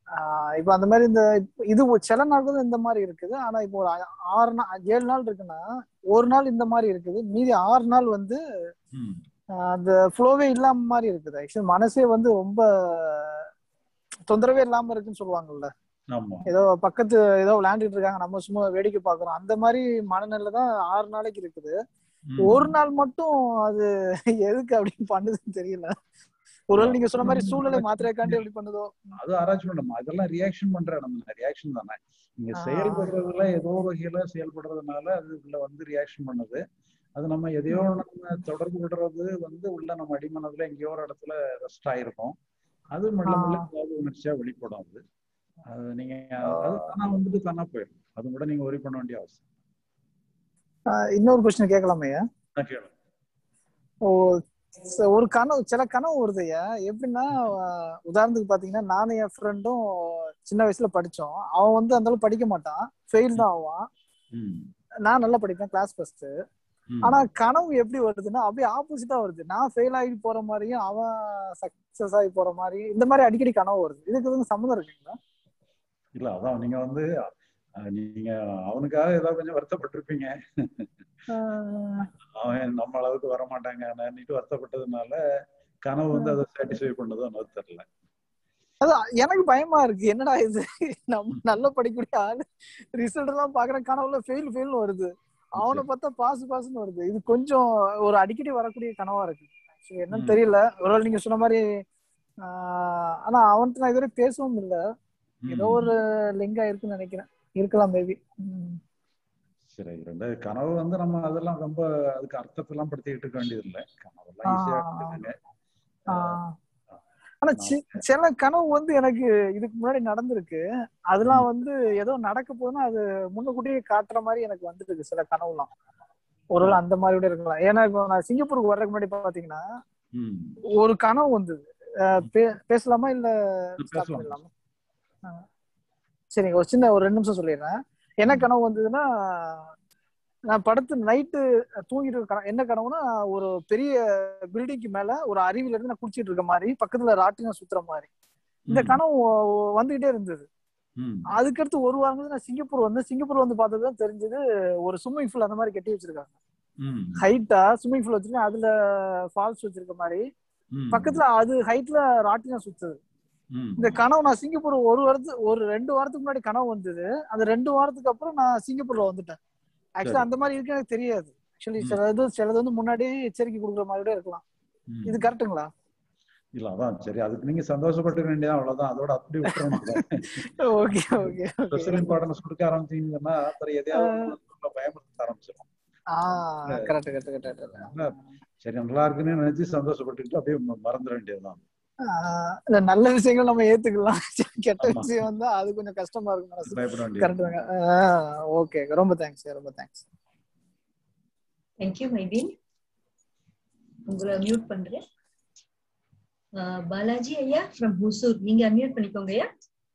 ஆஹ் இப்ப அந்த மாதிரி இந்த இப்ப இது ஒரு சில நாட்கள் இந்த மாதிரி இருக்குது ஆனா இப்போ ஒரு ஆ- ஆறு நாள் ஏழு நாள் இருக்குன்னா ஒரு நாள் இந்த மாதிரி இருக்குது மீதி ஆறு நாள் வந்து ம். ஆஹ் அந்த ஃப்ளோவே இல்லாம மாதிரி இருக்குது ஆக்சுவலி மனசே வந்து ரொம்ப தொந்தரவே இல்லாம இருக்குன்னு சொல்லுவாங்கல்ல ஆமா ஏதோ பக்கத்து ஏதோ விளையாண்டுட்டு இருக்காங்க நம்ம சும்மா வேடிக்கை பாக்குறோம் அந்த மாதிரி மனநிலை தான் ஆறு நாளைக்கு இருக்குது ம். ஒரு நாள் மட்டும் அது எதுக்கு அப்படி பண்ணுதுன்னு தெரியல ஒருவேளை நீங்க சொன்ன மாதிரி சூழ்நிலை மாத்திரைக்காண்டி அப்படி பண்ணுதோ அது ஆராய்ச்சி பண்ணணும் அதெல்லாம் ரியாக்ஷன் பண்ற இடம் ரியாக்ஷன் தானே நீங்க ஆ. செயல்படுறதுல ஏதோ வகையில செயல்படுறதுனால அது உள்ள வந்து ரியாக்ஷன் பண்ணுது அது நம்ம எதையோ நம்ம தொடர்பு விடுறது வந்து உள்ள நம்ம அடிமனதுல எங்கேயோ ஒரு இடத்துல ரெஸ்ட் ஆயிருக்கும் அது மெல்ல மெல்ல ஆ. ஏதாவது உணர்ச்சியா வெளிப்படும் அது அது நீங்க அது தானா வந்துட்டு தானா போயிடும் அது கூட நீங்க ஒரி பண்ண வேண்டிய அவசியம் ஆஹ் இன்னொரு கொஸ்டின் கேட்கலாமே நான் கேளு. ஓ ச- ஒரு கனவு சில கனவு வருதுயா எப்படின்னா ஆஹ் உதாரணத்துக்கு பாத்தீங்கன்னா நானும் என் ஃப்ரெண்டும் சின்ன வயசுல படிச்சோம் அவன் வந்து அந்த அளவுக்கு படிக்க மாட்டான் ஃபெயில் தான் ஆவான் ம். நான் நல்லா படிப்பேன் கிளாஸ் ஃபர்ஸ்ட் ம். ஆனா கனவு எப்படி வருதுன்னா அப்படியே ஆப்போசிட்டா வருது நான் ஃபெயில் ஆகி போற மாதிரியும் அவன் சக்சஸ் ஆகி போற மாதிரி இந்த மாதிரி அடிக்கடி கனவு வருது இதுக்கு வந்து சம்மந்தம் இருக்குங்களா இல்ல அதான் நீங்க வந்து அஹ், நீங்க அவனுக்காக ஏதாவது கொஞ்சம் வருத்தப்பட்டிருப்பீங்க ஆஹ் அவன் நம்ம அளவுக்கு வர மாட்டாங்க நினைட்டு வருத்தப்பட்டதுனால கனவு வந்து அதை சாட்டிஸ்ஃபை பண்ணதோ என்னவோ தெரியல அதான் எனக்கு பயமா இருக்கு என்னடா இது நம்ம நல்லா படிக்கக்கூடிய ஆளு ரிசல்ட் எல்லாம் பாக்குற கனவுல ஃபெயில் ஃபெயில் வருது அவனை பார்த்தா பாஸ் பாஸ்னு வருது இது கொஞ்சம் ஒரு அடிக்கடி வரக்கூடிய கனவா இருக்கு Actually என்னன்னு ம். தெரியல ஒருவேளை நீங்க சொன்ன மாதிரி ஆஹ் ஆனா அவன்கிட்ட நான் இதுவரை பேசவும் இல்ல ஏதோ ம். ஒரு லிங்கா இருக்குன்னு நினைக்கிறேன் இருக்கலாம் மேபி சரி ரெண்டாவது கனவு வந்து நம்ம அதெல்லாம் ரொம்ப அதுக்கு அர்த்தத்தெல்லாம் படுத்திக்கிட்டு இருக்க வேண்டியது இல்லை கனவெல்லாம் ஈஸியா ஆ. எடுத்துக்கங்க ஆனா சி- சில கனவு வந்து எனக்கு இதுக்கு முன்னாடி நடந்திருக்கு அதெல்லாம் வந்து ஏதோ நடக்க போதுன்னா அது முன்னக்கூட்டியே காட்டுற மாதிரி எனக்கு வந்துருக்கு சில கனவுலாம் ஒருவேளை அந்த மாதிரி கூட இருக்கலாம் ஏன்னா இப்போ நான் சிங்கப்பூருக்கு வர்றதுக்கு முன்னாடி பாத்தீங்கன்னா ம். ஒரு கனவு வந்தது அஹ் பே- பேசலாமா இல்ல ஸ்டார்ட் பேசலாம். பண்ணிடலாமா ஆ. சரிங்க ஒரு சின்ன ஒரு ரெண்டு நிமிஷம் சொல்லிடுறேன் என்ன கனவு வந்ததுன்னா நான் படுத்து நைட்டு தூங்கிட்டு இருக்க கனவு என்ன கனவுனா ஒரு பெரிய பில்டிங்க்கு மேல ஒரு அருவில இருந்து நான் குடிச்சிட்டு இருக்க மாதிரி பக்கத்துல ராட்டினம் சுத்துற மாதிரி இந்த ம். கனவு வந்துகிட்டே இருந்தது ம். அதுக்கடுத்து ஒரு வாரம் கழிச்சு நான் சிங்கப்பூர் வந்து சிங்கப்பூர் வந்து பார்த்ததுதான் தெரிஞ்சது ஒரு ஸ்விம்மிங் பூல் அந்த மாதிரி கட்டி வச்சிருக்காங்க ம். ஹைட்டா ஸ்விம்மிங் பூல் வச்சிருக்கேன் அதுல ஃபால்ஸ் வச்சிருக்க மாதிரி ம். பக்கத்துல அது ஹைட்ல ராட்டினம் சுத்துது ம். இந்த கனவு நான் சிங்கப்பூர் ஒரு வாரத்து ஒரு ரெண்டு வாரத்துக்கு முன்னாடி கனவு வந்தது அந்த ரெண்டு வாரத்துக்கு அப்புறம் நான் சிங்கப்பூர்ல வந்துட்டேன் ஆக்சுவலி அந்த மாதிரி இருக்கு எனக்கு தெரியாது ஆக்சுவலி ம். சிலது சிலது வந்து முன்னாடியே எச்சரிக்கை கொடுக்குற மாதிரி கூட இருக்கலாம் ம். இது கரெக்ட்டுங்களா இல்ல அதான் சரி அதுக்கு நீங்க சந்தோஷப்பட்டுக்க வேண்டியதான் அவ்வளவுதான் அதோட அப்படி விட்டுறணும் ஓகே ஓகே ஸ்பெஷல் இம்பார்ட்டன்ஸ் கொடுக்க ஆரம்பிச்சீங்கன்னா அப்புறம் எதையாவது ஒண்ணு சொல்ல பயமுறுத்த ஆரம்பிச்சிடும் ஆ கரெக்ட் கரெக்ட் கரெக்ட் அதனால சரி நல்லா இருக்குன்னு நினைச்சு சந்தோஷப்பட்டுட்டு அப்படியே ம- மறந்துட வேண்டியதுதான் இல்ல நல்ல விஷயங்கள் நம்ம ஏத்துக்கலாம் கெட்ட ஆமா. விஷயம் வந்தா அது கொஞ்சம் கஷ்டமா இருக்கும் மனசு பயப்பட கரெக்ட் வேண்டியது தாங்க ஓகே ரொம்ப தேங்க்ஸ் ரொம்ப தேங்க்ஸ் தேங்க்யூ மைதீன் உங்களை மியூட் பண்றேன் அஹ் பாலாஜி ஐயா ஃப்ரம் ஹுசூர் நீங்க அன்மியூட் பண்ணிக்கோங்க ஐயா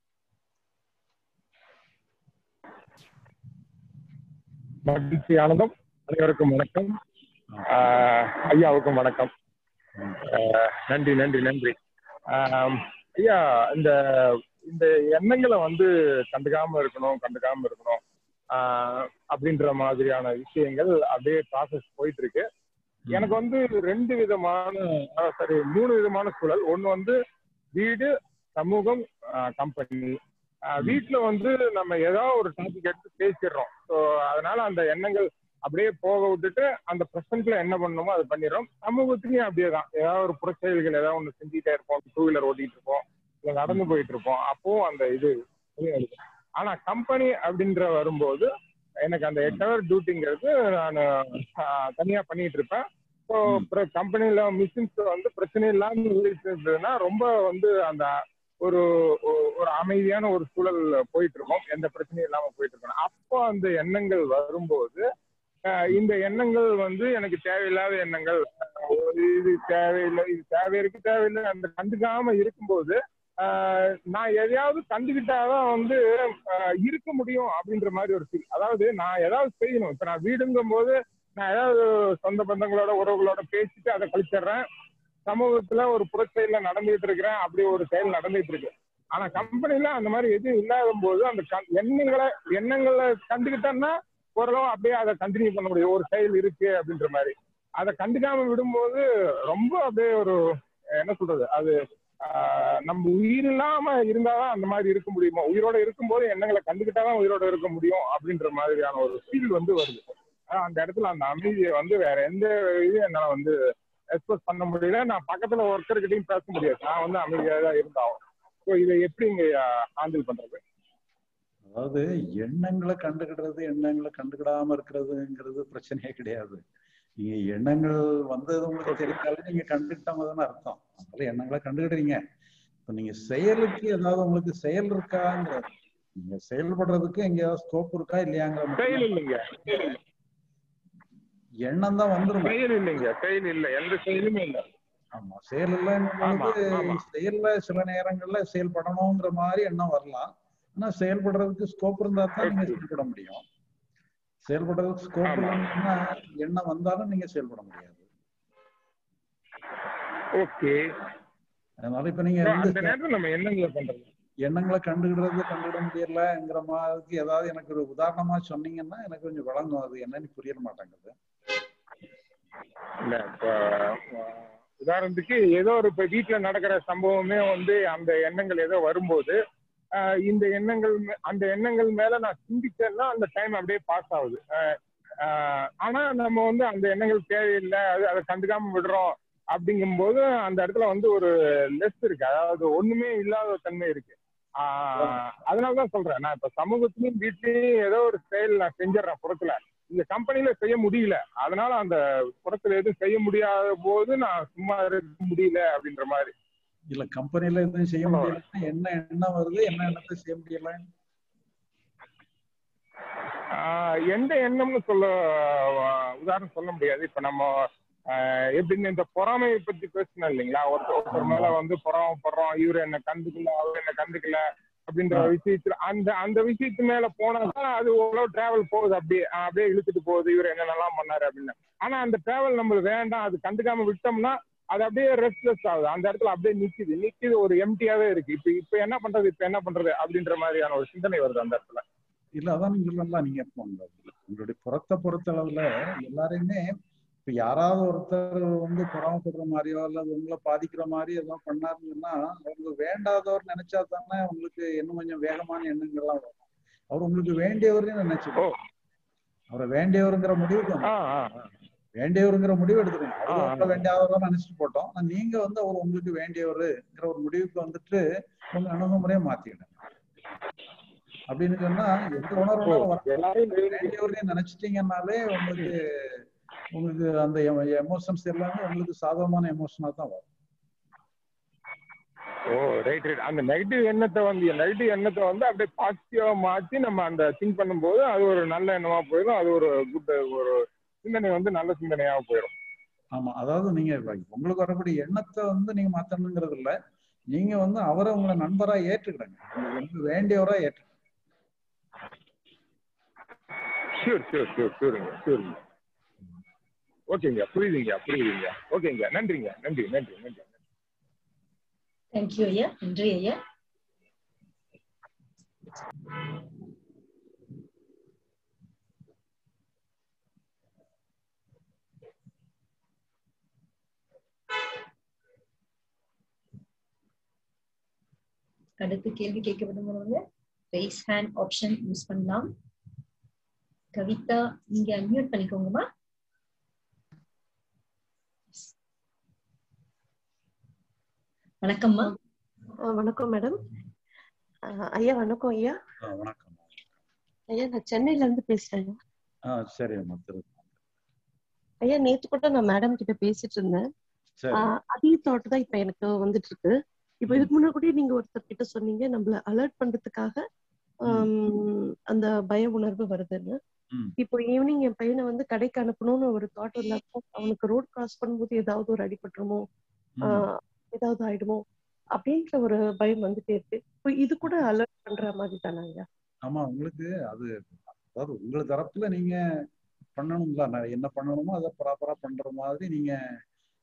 மகிழ்ச்சி ஆனந்தம் அனைவருக்கும் வணக்கம் ஆஹ் ஐயாவுக்கும் வணக்கம் ஆஹ் நன்றி நன்றி நன்றி ஆஹ் ஐயா இந்த இந்த எண்ணங்களை வந்து கண்டுக்காம இருக்கணும் கண்டுக்காம இருக்கணும் ஆஹ் அப்படின்ற மாதிரியான விஷயங்கள் அப்படியே ப்ராசஸ் போயிட்டு இருக்கு எனக்கு வந்து ரெண்டு விதமான சாரி மூணு விதமான சூழல் ஒண்ணு வந்து வீடு சமூகம் கம்பெனி வீட்டுல வந்து நம்ம ஏதாவது ஒரு டாபிக் எடுத்து பேசிடுறோம் ஸோ அதனால அந்த எண்ணங்கள் அப்படியே போக விட்டுட்டு அந்த ப்ரெசன்ட்ல என்ன பண்ணணுமோ அது பண்ணிடுறோம் சமூகத்திலயும் அப்படியே தான் ஏதாவது ஒரு புறச்செயல்கள் ஏதாவது ஒன்று செஞ்சுட்டே இருப்போம் டூ வீலர் ஓட்டிட்டு இருப்போம் இல்லை நடந்து போயிட்டு இருப்போம் அப்பவும் அந்த இது வெளியாகுது. ஆனா கம்பெனி அப்படின்ற வரும்போது எனக்கு அந்த எட் ஹவர் டியூட்டிங்கிறது நான் தனியா பண்ணிட்டு இருப்பேன் ஸோ கம்பெனில மிஷின்ஸ் வந்து பிரச்சனை இல்லாம ஓடிட்டு இருந்ததுன்னா ரொம்ப வந்து அந்த ஒரு ஒ- ஒரு அமைதியான ஒரு சூழல் போயிட்டு இருக்கோம் எந்த பிரச்சனையும் இல்லாம போயிட்டு இருக்கோம் அப்போ அந்த எண்ணங்கள் வரும்போது அஹ், இந்த எண்ணங்கள் வந்து எனக்கு தேவையில்லாத எண்ணங்கள் அஹ், இது தேவையில்லை இது தேவை இருக்கு தேவையில்லை அந்த கண்டுக்காம இருக்கும்போது ஆஹ், நான் எதையாவது கண்டுகிட்டாதான் வந்து ஆஹ், இருக்க முடியும் அப்படின்ற மாதிரி ஒரு ஃபீல் அதாவது நான் ஏதாவது செய்யணும் இப்ப நான் வீடுங்கும் போது நான் ஏதாவது சொந்த பந்தங்களோட உறவுகளோட பேசிட்டு அதை கழிச்சிடுறேன் சமூகத்துல ஒரு புறச்செயல நடந்துகிட்டு இருக்கிறேன் அப்படி ஒரு செயல் நடந்துட்டு இருக்கு ஆனா கம்பெனில அந்த மாதிரி எதுவும் இல்லாத போது அந்த க- எண்ணங்களை எண்ணங்களை கண்டுக்கிட்டோம்னா ஓரளவு அப்படியே அதை கண்டினியூ பண்ண முடியும் ஒரு செயல் இருக்கு அப்படின்ற மாதிரி அதை கண்டுக்காம விடும்போது ரொம்ப அப்படியே ஒரு என்ன சொல்றது அது ஆஹ், நம்ம உயிர் இல்லாம இருந்தாதான் அந்த மாதிரி இருக்க முடியுமா உயிரோட இருக்கும்போது எண்ணங்களை கண்டுக்கிட்டாதான் உயிரோட இருக்க முடியும் அப்படின்ற மாதிரியான ஒரு ஃபீல் வந்து வருது ஆனா, அந்த இடத்துல அந்த அமைதியை வந்து வேற எந்த இதுவும் என்னால வந்து எக்ஸ்பிரஸ் பண்ண முடியல நான் பக்கத்துல ஒருத்தர்கிட்டையும் பேச முடியாது நான் வந்து அமைதியா தான் இருந்தாகும் ஸோ இதை எப்படி இங்க ஹேண்டில் பண்றது அதாவது எண்ணங்களை கண்டுக்கிடுறது எண்ணங்களை கண்டுக்கிடாம இருக்கிறதுங்கிறது பிரச்சனையே கிடையாது நீங்க எண்ணங்கள் வந்தது உங்களுக்கு தெரிஞ்சாலே நீங்க கண்டுக்கிட்டவங்க தானே அர்த்தம் அதனால எண்ணங்களை கண்டுக்கிடுறீங்க இப்ப நீங்க செயலுக்கு ஏதாவது உங்களுக்கு செயல் இருக்காங்கிறது நீங்க செயல்படுறதுக்கு எங்கேயாவது ஸ்கோப் இருக்கா இல்லையாங்கிற செயல் மட்டும் இல்லைங்க எண்ணம் தான் வந்துரும் செயல் இல்லைங்க செயல் இல்லை எந்த செயலுமே இல்லை ஆமா செயல் இல்லைங்கும் ஆமா, பொழுது ஆமா. செயல்ல சில நேரங்கள்ல செயல்படணுங்கிற மாதிரி எண்ணம் வரலாம் ஆனா செயல்படுறதுக்கு ஸ்கோப் இருந்தா தான் நீங்க Right. செயல்பட முடியும் செயல்படுறதுக்கு ஸ்கோப் ஆமா. இல்லைன்னா எண்ணம் வந்தாலும் நீங்க செயல்பட முடியாது ஓகே அதனால இப்ப நீங்க அந்த வந்து நேரத்துல நம்ம எண்ணங்களை பண்றது எண்ணங்களை கண்டுகிடுறது கண்டுகிட முடியலங்கிற மாதிரி ஏதாவது எனக்கு ஒரு உதாரணமா சொன்னீங்கன்னா எனக்கு கொஞ்சம் விளங்கும் அது என்னன்னு புரிய மாட்டேங்குது இல்ல இப்ப அஹ், உதாரணத்துக்கு ஏதோ ஒரு இப்ப வீட்டுல நடக்கிற சம்பவமே வந்து அந்த எண்ணங்கள் ஏதோ வரும்போது அஹ், இந்த எண்ணங்கள் மே- அந்த எண்ணங்கள் மேல நான் சிந்திச்சேன்னா அந்த டைம் அப்படியே பாஸ் ஆகுது அஹ், அஹ், ஆனா நம்ம வந்து அந்த எண்ணங்கள் தேவையில்லை அது அதை கண்டுக்காம விடுறோம் அப்படிங்கும்போது அந்த இடத்துல வந்து ஒரு லெஸ் இருக்கு அதாவது ஒண்ணுமே இல்லாத ஒரு தன்மை இருக்கு ஆஹ் அதனாலதான் சொல்றேன் நான் இப்ப சமூகத்திலயும் வீட்லயும் ஏதோ ஒரு செயல் நான் செஞ்சிடறேன் புறத்துல இந்த கம்பெனில செய்ய முடியல அதனால அந்த புறத்துல எதுவும் செய்ய முடியாத போது நான் சும்மா இருக்க முடியல அப்படின்ற மாதிரி இல்ல கம்பெனில எதுவும் செய்ய ஆமா. முடியலன்னா என்ன எண்ணம் வருது என்ன எண்ணத்தை செய்ய முடியல ஆஹ் எந்த எண்ணம்னு சொல்ல ஆஹ் உதாரணம் சொல்ல முடியாது இப்ப நம்ம ஆஹ் எப்படின்னு இந்த பொறாமையை பத்தி பேசணும் இல்லைங்களா ஒருத்தர் ஒருத்தர் மேல வந்து பொறாமப்படுறோம் இவரு என்ன கண்டுக்கல அவர் என்ன கண்டுக்கல அப்படின்ற ஆ. விஷயத்துல அந்த அந்த விஷயத்து மேல போனதான் அது ஓரளவு டிராவல் போகுது அப்படியே ஆஹ் அப்படியே இழுத்துட்டு போகுது இவர் என்னென்னலாம் பண்ணாரு அப்படின்னு ஆனா அந்த டிராவல் நம்மளுக்கு வேண்டாம் அது கண்டுக்காம விட்டோம்னா அது அப்படியே ரெஸ்ட்லெஸ் ஆகுது அந்த இடத்துல அப்படியே நிக்குது நிக்குது ஒரு எம்டியாவே இருக்கு இப்ப இப்ப என்ன பண்றது இப்ப என்ன பண்றது அப்படின்ற மாதிரியான ஒரு சிந்தனை வருது அந்த இடத்துல இல்ல அதான் நீங்க சொல்லலாம் நீங்க இப்போ உங்க- உங்களுடைய புறத்தை பொறுத்தளவுல எல்லாரையுமே இப்ப யாராவது ஒருத்தர் வந்து பொறாமப்படுற மாதிரியோ அல்லது உங்களை பாதிக்கிற மாதிரி ஏதோ பண்ணாருன்னா அவங்க வேண்டாதவர் நினைச்சா தானே உங்களுக்கு இன்னும் கொஞ்சம் வேகமான எண்ணங்கள்லாம் வரும் அவர் உங்களுக்கு வேண்டியவர்னு நினைச்சுக்கோ அவரை வேண்டியவருங்கிற முடிவுக்கு வந்து ஆஹ் ஆஹ் ஆஹ். வேண்டியவருங்கிற முடிவு எடுத்துருங்க அவர் ஆ, ஆ. உங்களை வேண்டியவரா நினைச்சிட்டு போட்டோம் ஆனா நீங்க வந்து அவர் உங்களுக்கு வேண்டியவருங்கிற ஒரு முடிவுக்கு வந்துட்டு உங்க அணுகுமுறையை மாத்திக்கிடுங்க அப்படின்னு சொன்னா எந்த உணர்வு எல்லாரையும் வேண்டி- வேண்டியவரையும் நினைச்சிட்டீங்கன்னாலே உங்களுக்கு உங்களுக்கு அந்த எமோஷன்ஸ் எல்லாமே உங்களுக்கு சாதகமான எமோஷனா தான் வரும் ஓ ரைட் ரைட் அந்த நெகட்டிவ் எண்ணத்தை வந்து நெகட்டிவ் எண்ணத்தை வந்து அப்படியே பாசிட்டிவா மாத்தி நம்ம அந்த திங்க் பண்ணும்போது அது ஒரு நல்ல எண்ணமா போயிடும் அது ஒரு குட் ஒரு சிந்தனை வந்து நல்ல சிந்தனையா போயிடும் ஆமா அதாவது நீங்க இப்ப உங்களுக்கு வரக்கூடிய எண்ணத்தை வந்து நீங்க மாத்தணுங்கிறது இல்ல நீங்க வந்து அவரை உங்களை நண்பரா ஏற்றுக்கிடுங்க உங்களுக்கு வந்து வேண்டியவரா ஏற்று ஷூர் ஷூர் ஷூர் ஷூருங்க ஷூருங்க ஓகேங்க புரியுதுங்க புரியுதுங்க ஓகேங்க நன்றிங்க நன்றி நன்றி நன்றி தேங்க்யூ ஐயா நன்றி ஐயா அடுத்து கேள்வி கேட்க விரும்புறவங்க ரைஸ் ஹேண்ட் ஆப்ஷன் யூஸ் பண்ணலாம் கவிதா நீங்க அன்மியூட் பண்ணிக்கோங்கம்மா வணக்கம்மா ஆ, வணக்கம் மேடம் ஆ, ஐயா வணக்கம் ஐயா ஆ, வணக்கம் ஐயா நான் சென்னையில இருந்து பேசுறேன் ஐயா. ஆ சரி அம்மா திரு ஐயா நேத்து கூட நான் மேடம் கிட்ட பேசிட்டு இருந்தேன் சரி ஆ, அதே தாட் தான் இப்ப எனக்கு வந்துட்டு இருக்கு இப்ப இதுக்கு முன்னாடி கூட நீங்க ஒருத்தர் கிட்ட சொன்னீங்க நம்மள அலர்ட் பண்றதுக்காக ஆம், அந்த பய உணர்வு வருதுன்னு ம். இப்போ ஈவினிங் என் பையனை வந்து கடைக்கு அனுப்பணும்னு ஒரு தாட் வந்தப்போ அவனுக்கு ரோட் கிராஸ் பண்ணும்போது ஏதாவது ஒரு அடிபட்டுருமோ ம். ஆஹ் ஏதாவது ஆயிடுமோ அப்படின்ற ஒரு பயம் வந்துட்டே இருக்கு இப்போ இது கூட அலர்ட் பண்ற மாதிரி தானே ஐயா ஆமா உங்களுக்கு அது அதாவது உங்கள் தரப்புல நீங்க பண்ணணும்ல நான் என்ன பண்ணணுமோ அதை ப்ராப்பரா பண்ற மாதிரி நீங்க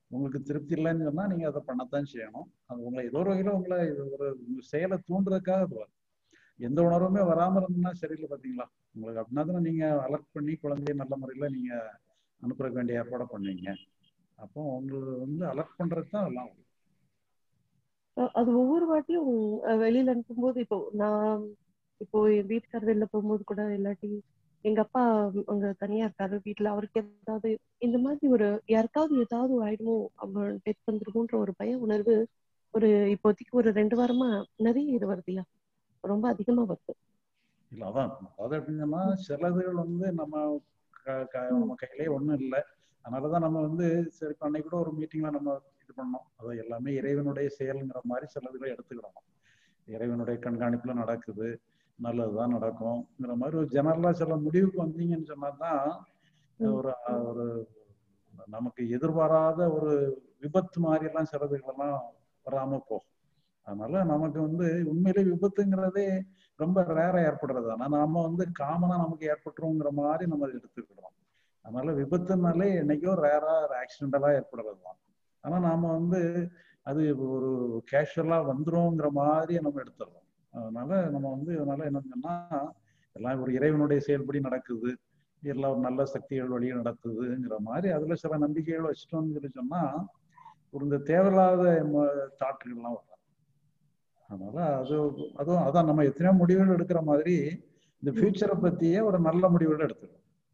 உங்களுக்கு திருப்தி இல்லைன்னு சொன்னா நீங்க அதை பண்ணத்தான் செய்யணும் அது உங்களை ஏதோ ஒரு வகையில உங்களை இது ஒரு உங்க செயலை தூண்டுறதுக்காக அது வரும் எந்த உணர்வுமே வராம இருந்ததுன்னா சரியில்லை பாத்தீங்களா உங்களுக்கு அப்படின்னா தானே நீங்க அலர்ட் பண்ணி குழந்தைய நல்ல முறையில நீங்க அனுப்புற வேண்டிய ஏற்பாடை பண்ணுவீங்க அப்போ உங்களுக்கு வந்து அலர்ட் பண்றதுக்கு தான் எல்லாம் வரும். அஹ் அது ஒவ்வொரு வாட்டியும் அஹ் வெளியில அனுப்பும்போது இப்போ நான் இப்போ என் வீட்டுக்காரர் வெளில போகும்போது கூட இல்லாட்டி எங்க அப்பா அங்க தனியா இருக்காரு வீட்டுல அவருக்கு ஏதாவது இந்த மாதிரி ஒரு யாருக்காவது ஏதாவது ஆயிடுமோ அவன் டெத் வந்துருமோன்ற ஒரு பய உணர்வு ஒரு இப்போதைக்கு ஒரு ரெண்டு வாரமா நிறைய இது வருதுயா ரொம்ப அதிகமா வருது இல்ல அதான் அதாவது எப்படின்னா சிலதுகள் வந்து நம்ம க- க- நம்ம கையிலே ஒண்ணும் இல்லை அதனாலதான் நம்ம வந்து சரி இப்ப அன்னைக்கு கூட ஒரு மீட்டிங்ல நம்ம இது பண்ணோம் அது எல்லாமே இறைவனுடைய செயல்ங்கிற மாதிரி சிலதுகளை எடுத்துக்கிடணும் இறைவனுடைய கண்காணிப்புல நடக்குது நல்லதுதான் நடக்கும்ங்கிற மாதிரி ஒரு ஜெனரலா சில முடிவுக்கு வந்தீங்கன்னு சொன்னாதான் ஒரு ஒரு நமக்கு எதிர்பாராத ஒரு விபத்து மாதிரி எல்லாம் சிலதுகளெல்லாம் வராம போகும் அதனால நமக்கு வந்து உண்மையிலே விபத்துங்கிறதே ரொம்ப ரேரா ஏற்படுறது ஆனா நாம வந்து காமனா நமக்கு ஏற்பட்டுருங்கிற மாதிரி நம்ம அதை எடுத்துக்கிறோம் அதனால விபத்துனாலே என்னைக்கோ ரேரா ஆக்சிடென்டலா ஏற்படுறது தான் ஆனா நாம வந்து அது ஒரு கேஷுவலா வந்துருங்கிற மாதிரி நம்ம எடுத்துடுறோம் அதனால நம்ம வந்து இதனால என்னன்னா எல்லாம் ஒரு இறைவனுடைய செயல்படி நடக்குது எல்லாம் ஒரு நல்ல சக்திகள் வழியே நடக்குதுங்கிற மாதிரி அதுல சில நம்பிக்கைகள் வச்சுட்டோம்னு சொல்லி சொன்னா ஒரு இந்த தேவையில்லாத தாட்டுகள்லாம் வரும் அதனால அது அதுவும் அதான் நம்ம எத்தனையோ முடிவுகள் எடுக்கிற மாதிரி இந்த ஃபியூச்சரை பத்தியே ஒரு நல்ல முடிவுகள் எடுத்துக்கணும்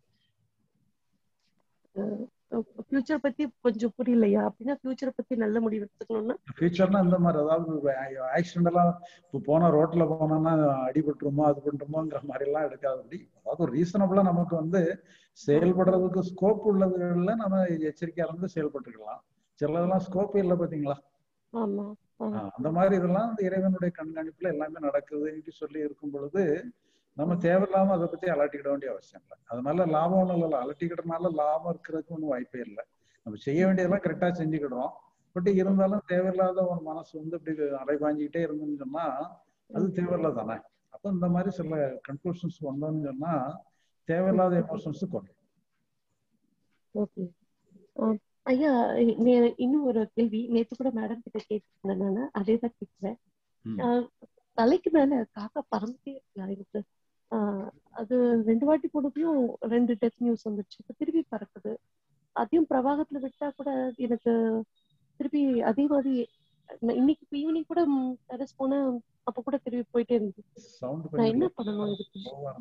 ஃபியூச்சர் பத்தி கொஞ்சம் புரியலையா அப்படின்னா ஃபியூச்சரை பத்தி நல்ல முடிவு எடுத்துக்கணும்னா ஃபியூச்சர்னா இந்த மாதிரி அதாவது ஆக்சிடென்டெல்லாம் இப்போ போனா ரோட்ல போனோம்னா அடிபட்டுருமோ அது பண்ணுமோங்கிற மாதிரி எல்லாம் எடுக்காதபடி அதாவது ஒரு ரீசனபிளா நமக்கு வந்து செயல்படுறதுக்கு ஸ்கோப் உள்ளதுகள்ல நம்ம எச்சரிக்கையா இருந்து செயல்பட்டுக்கலாம் சிலதெல்லாம் ஸ்கோப் இல்லை பாத்தீங்களா ஆமா அந்த மாதிரி இதெல்லாம் இந்த இறைவனுடைய கண்காணிப்புல எல்லாமே நடக்குதுன்னு சொல்லி இருக்கும் பொழுது நம்ம தேவையில்லாம அதை பத்தி அலட்டிக்கிட வேண்டிய அவசியம் இல்லை அதனால லாபம் ஒன்றும் இல்லை அலட்டிக்கிட்டனால லாபம் இருக்கிறதுக்கு ஒன்றும் வாய்ப்பே இல்லை நம்ம செய்ய வேண்டியதெல்லாம் கரெக்டா செஞ்சுக்கிடுறோம் பட் இருந்தாலும் தேவையில்லாத ஒரு மனசு வந்து இப்படி அலைபாஞ்சிக்கிட்டே இருந்தோம்னு சொன்னா அது தேவையில்ல தானே அப்போ இந்த மாதிரி சில கன்க்ளூஷன்ஸ் வந்தோம்னு சொன்னா தேவையில்லாத எமோஷன்ஸ் குறையும் ஓகே ஐயா இன்னும் ஒரு கேள்வி நேத்து கூட மேடம் கிட்ட கேட்டிருந்தேன் நானு அதே தான் கேட்கிறேன் தலைக்கு மேல காக்கா பறந்துட்டே இருக்கு எனக்கு அது ரெண்டு வாட்டி போனதையும் ரெண்டு டெத் நியூஸ் வந்துச்சு இப்ப திருப்பி பறக்குது அதையும் பிரவாகத்துல விட்டா கூட எனக்கு திருப்பி அதே மாதிரி இன்னைக்கு ஈவினிங் கூட டெரஸ் போன அப்ப கூட திருப்பி போயிட்டே இருந்தது நான் என்ன பண்ணணும் இதுக்கு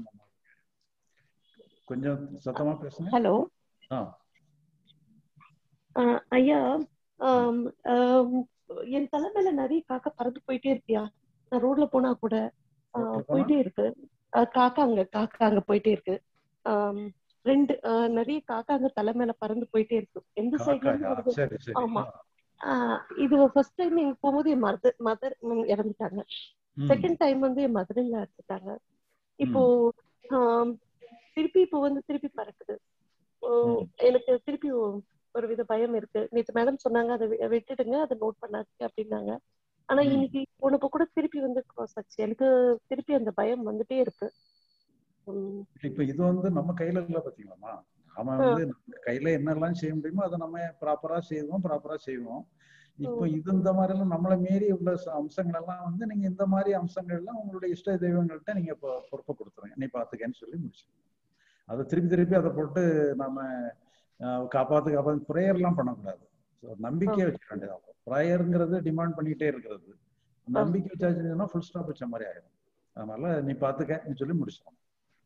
கொஞ்சம் சத்தமா பேசுங்க ஹலோ ஐயா என் தலை மேல நிறைய காக்கா பறந்து போயிட்டே இருக்கியா நான் ரோட்ல போனா கூட போயிட்டே இருக்கு காக்காங்க காக்காங்க போயிட்டே இருக்கு ரெண்டு நிறைய காக்காங்க தலை மேல பறந்து போயிட்டே இருக்கு எந்த சைட்ல இருந்து வருது ஆமா இது ஃபர்ஸ்ட் டைம் எங்க போகும்போது என் மதர் மதர் இறந்துட்டாங்க செகண்ட் டைம் வந்து என் மதருங்க இறந்துட்டாங்க இப்போ திருப்பி இப்போ வந்து திருப்பி பறக்குது எனக்கு திருப்பி ஒரு வித பயம் இருக்கு நேற்று மேடம் சொன்னாங்க அதை விட்டுடுங்க அதை நோட் பண்ணாதீங்க அப்படின்னாங்க ஆனா இன்னைக்கு போனப்ப கூட திருப்பி வந்து கிராஸ் ஆச்சு எனக்கு திருப்பி அந்த பயம் வந்துட்டே இருக்கு இப்ப இது வந்து நம்ம கையில இல்ல பாத்தீங்களாமா நாம வந்து கையில என்னெல்லாம் செய்ய முடியுமோ அதை நம்ம ப்ராப்பரா செய்வோம் ப்ராப்பரா செய்வோம் இப்போ இது இந்த மாதிரி எல்லாம் நம்மளை மீறி உள்ள அம்சங்கள் எல்லாம் வந்து நீங்க இந்த மாதிரி அம்சங்கள் எல்லாம் உங்களுடைய இஷ்ட தெய்வங்கள்ட்ட நீங்க பொறுப்பை கொடுத்துருங்க என்னை பாத்துக்கன்னு சொல்லி முடிச்சுக்கணும் அதை திருப்பி திருப்பி அதை போட்டு நம்ம காப்பாத்து காப்பாத்து ப்ரேயர் எல்லாம் பண்ணக்கூடாது நம்பிக்கையை வச்சுக்க வேண்டியதான் ப்ரேயருங்கிறது டிமாண்ட் பண்ணிட்டே இருக்கிறது நம்பிக்கை வச்சாச்சுன்னா ஃபுல் ஸ்டாப் வச்ச மாதிரி ஆயிடும் அதனால நீ பாத்துக்க சொல்லி முடிச்சிடணும்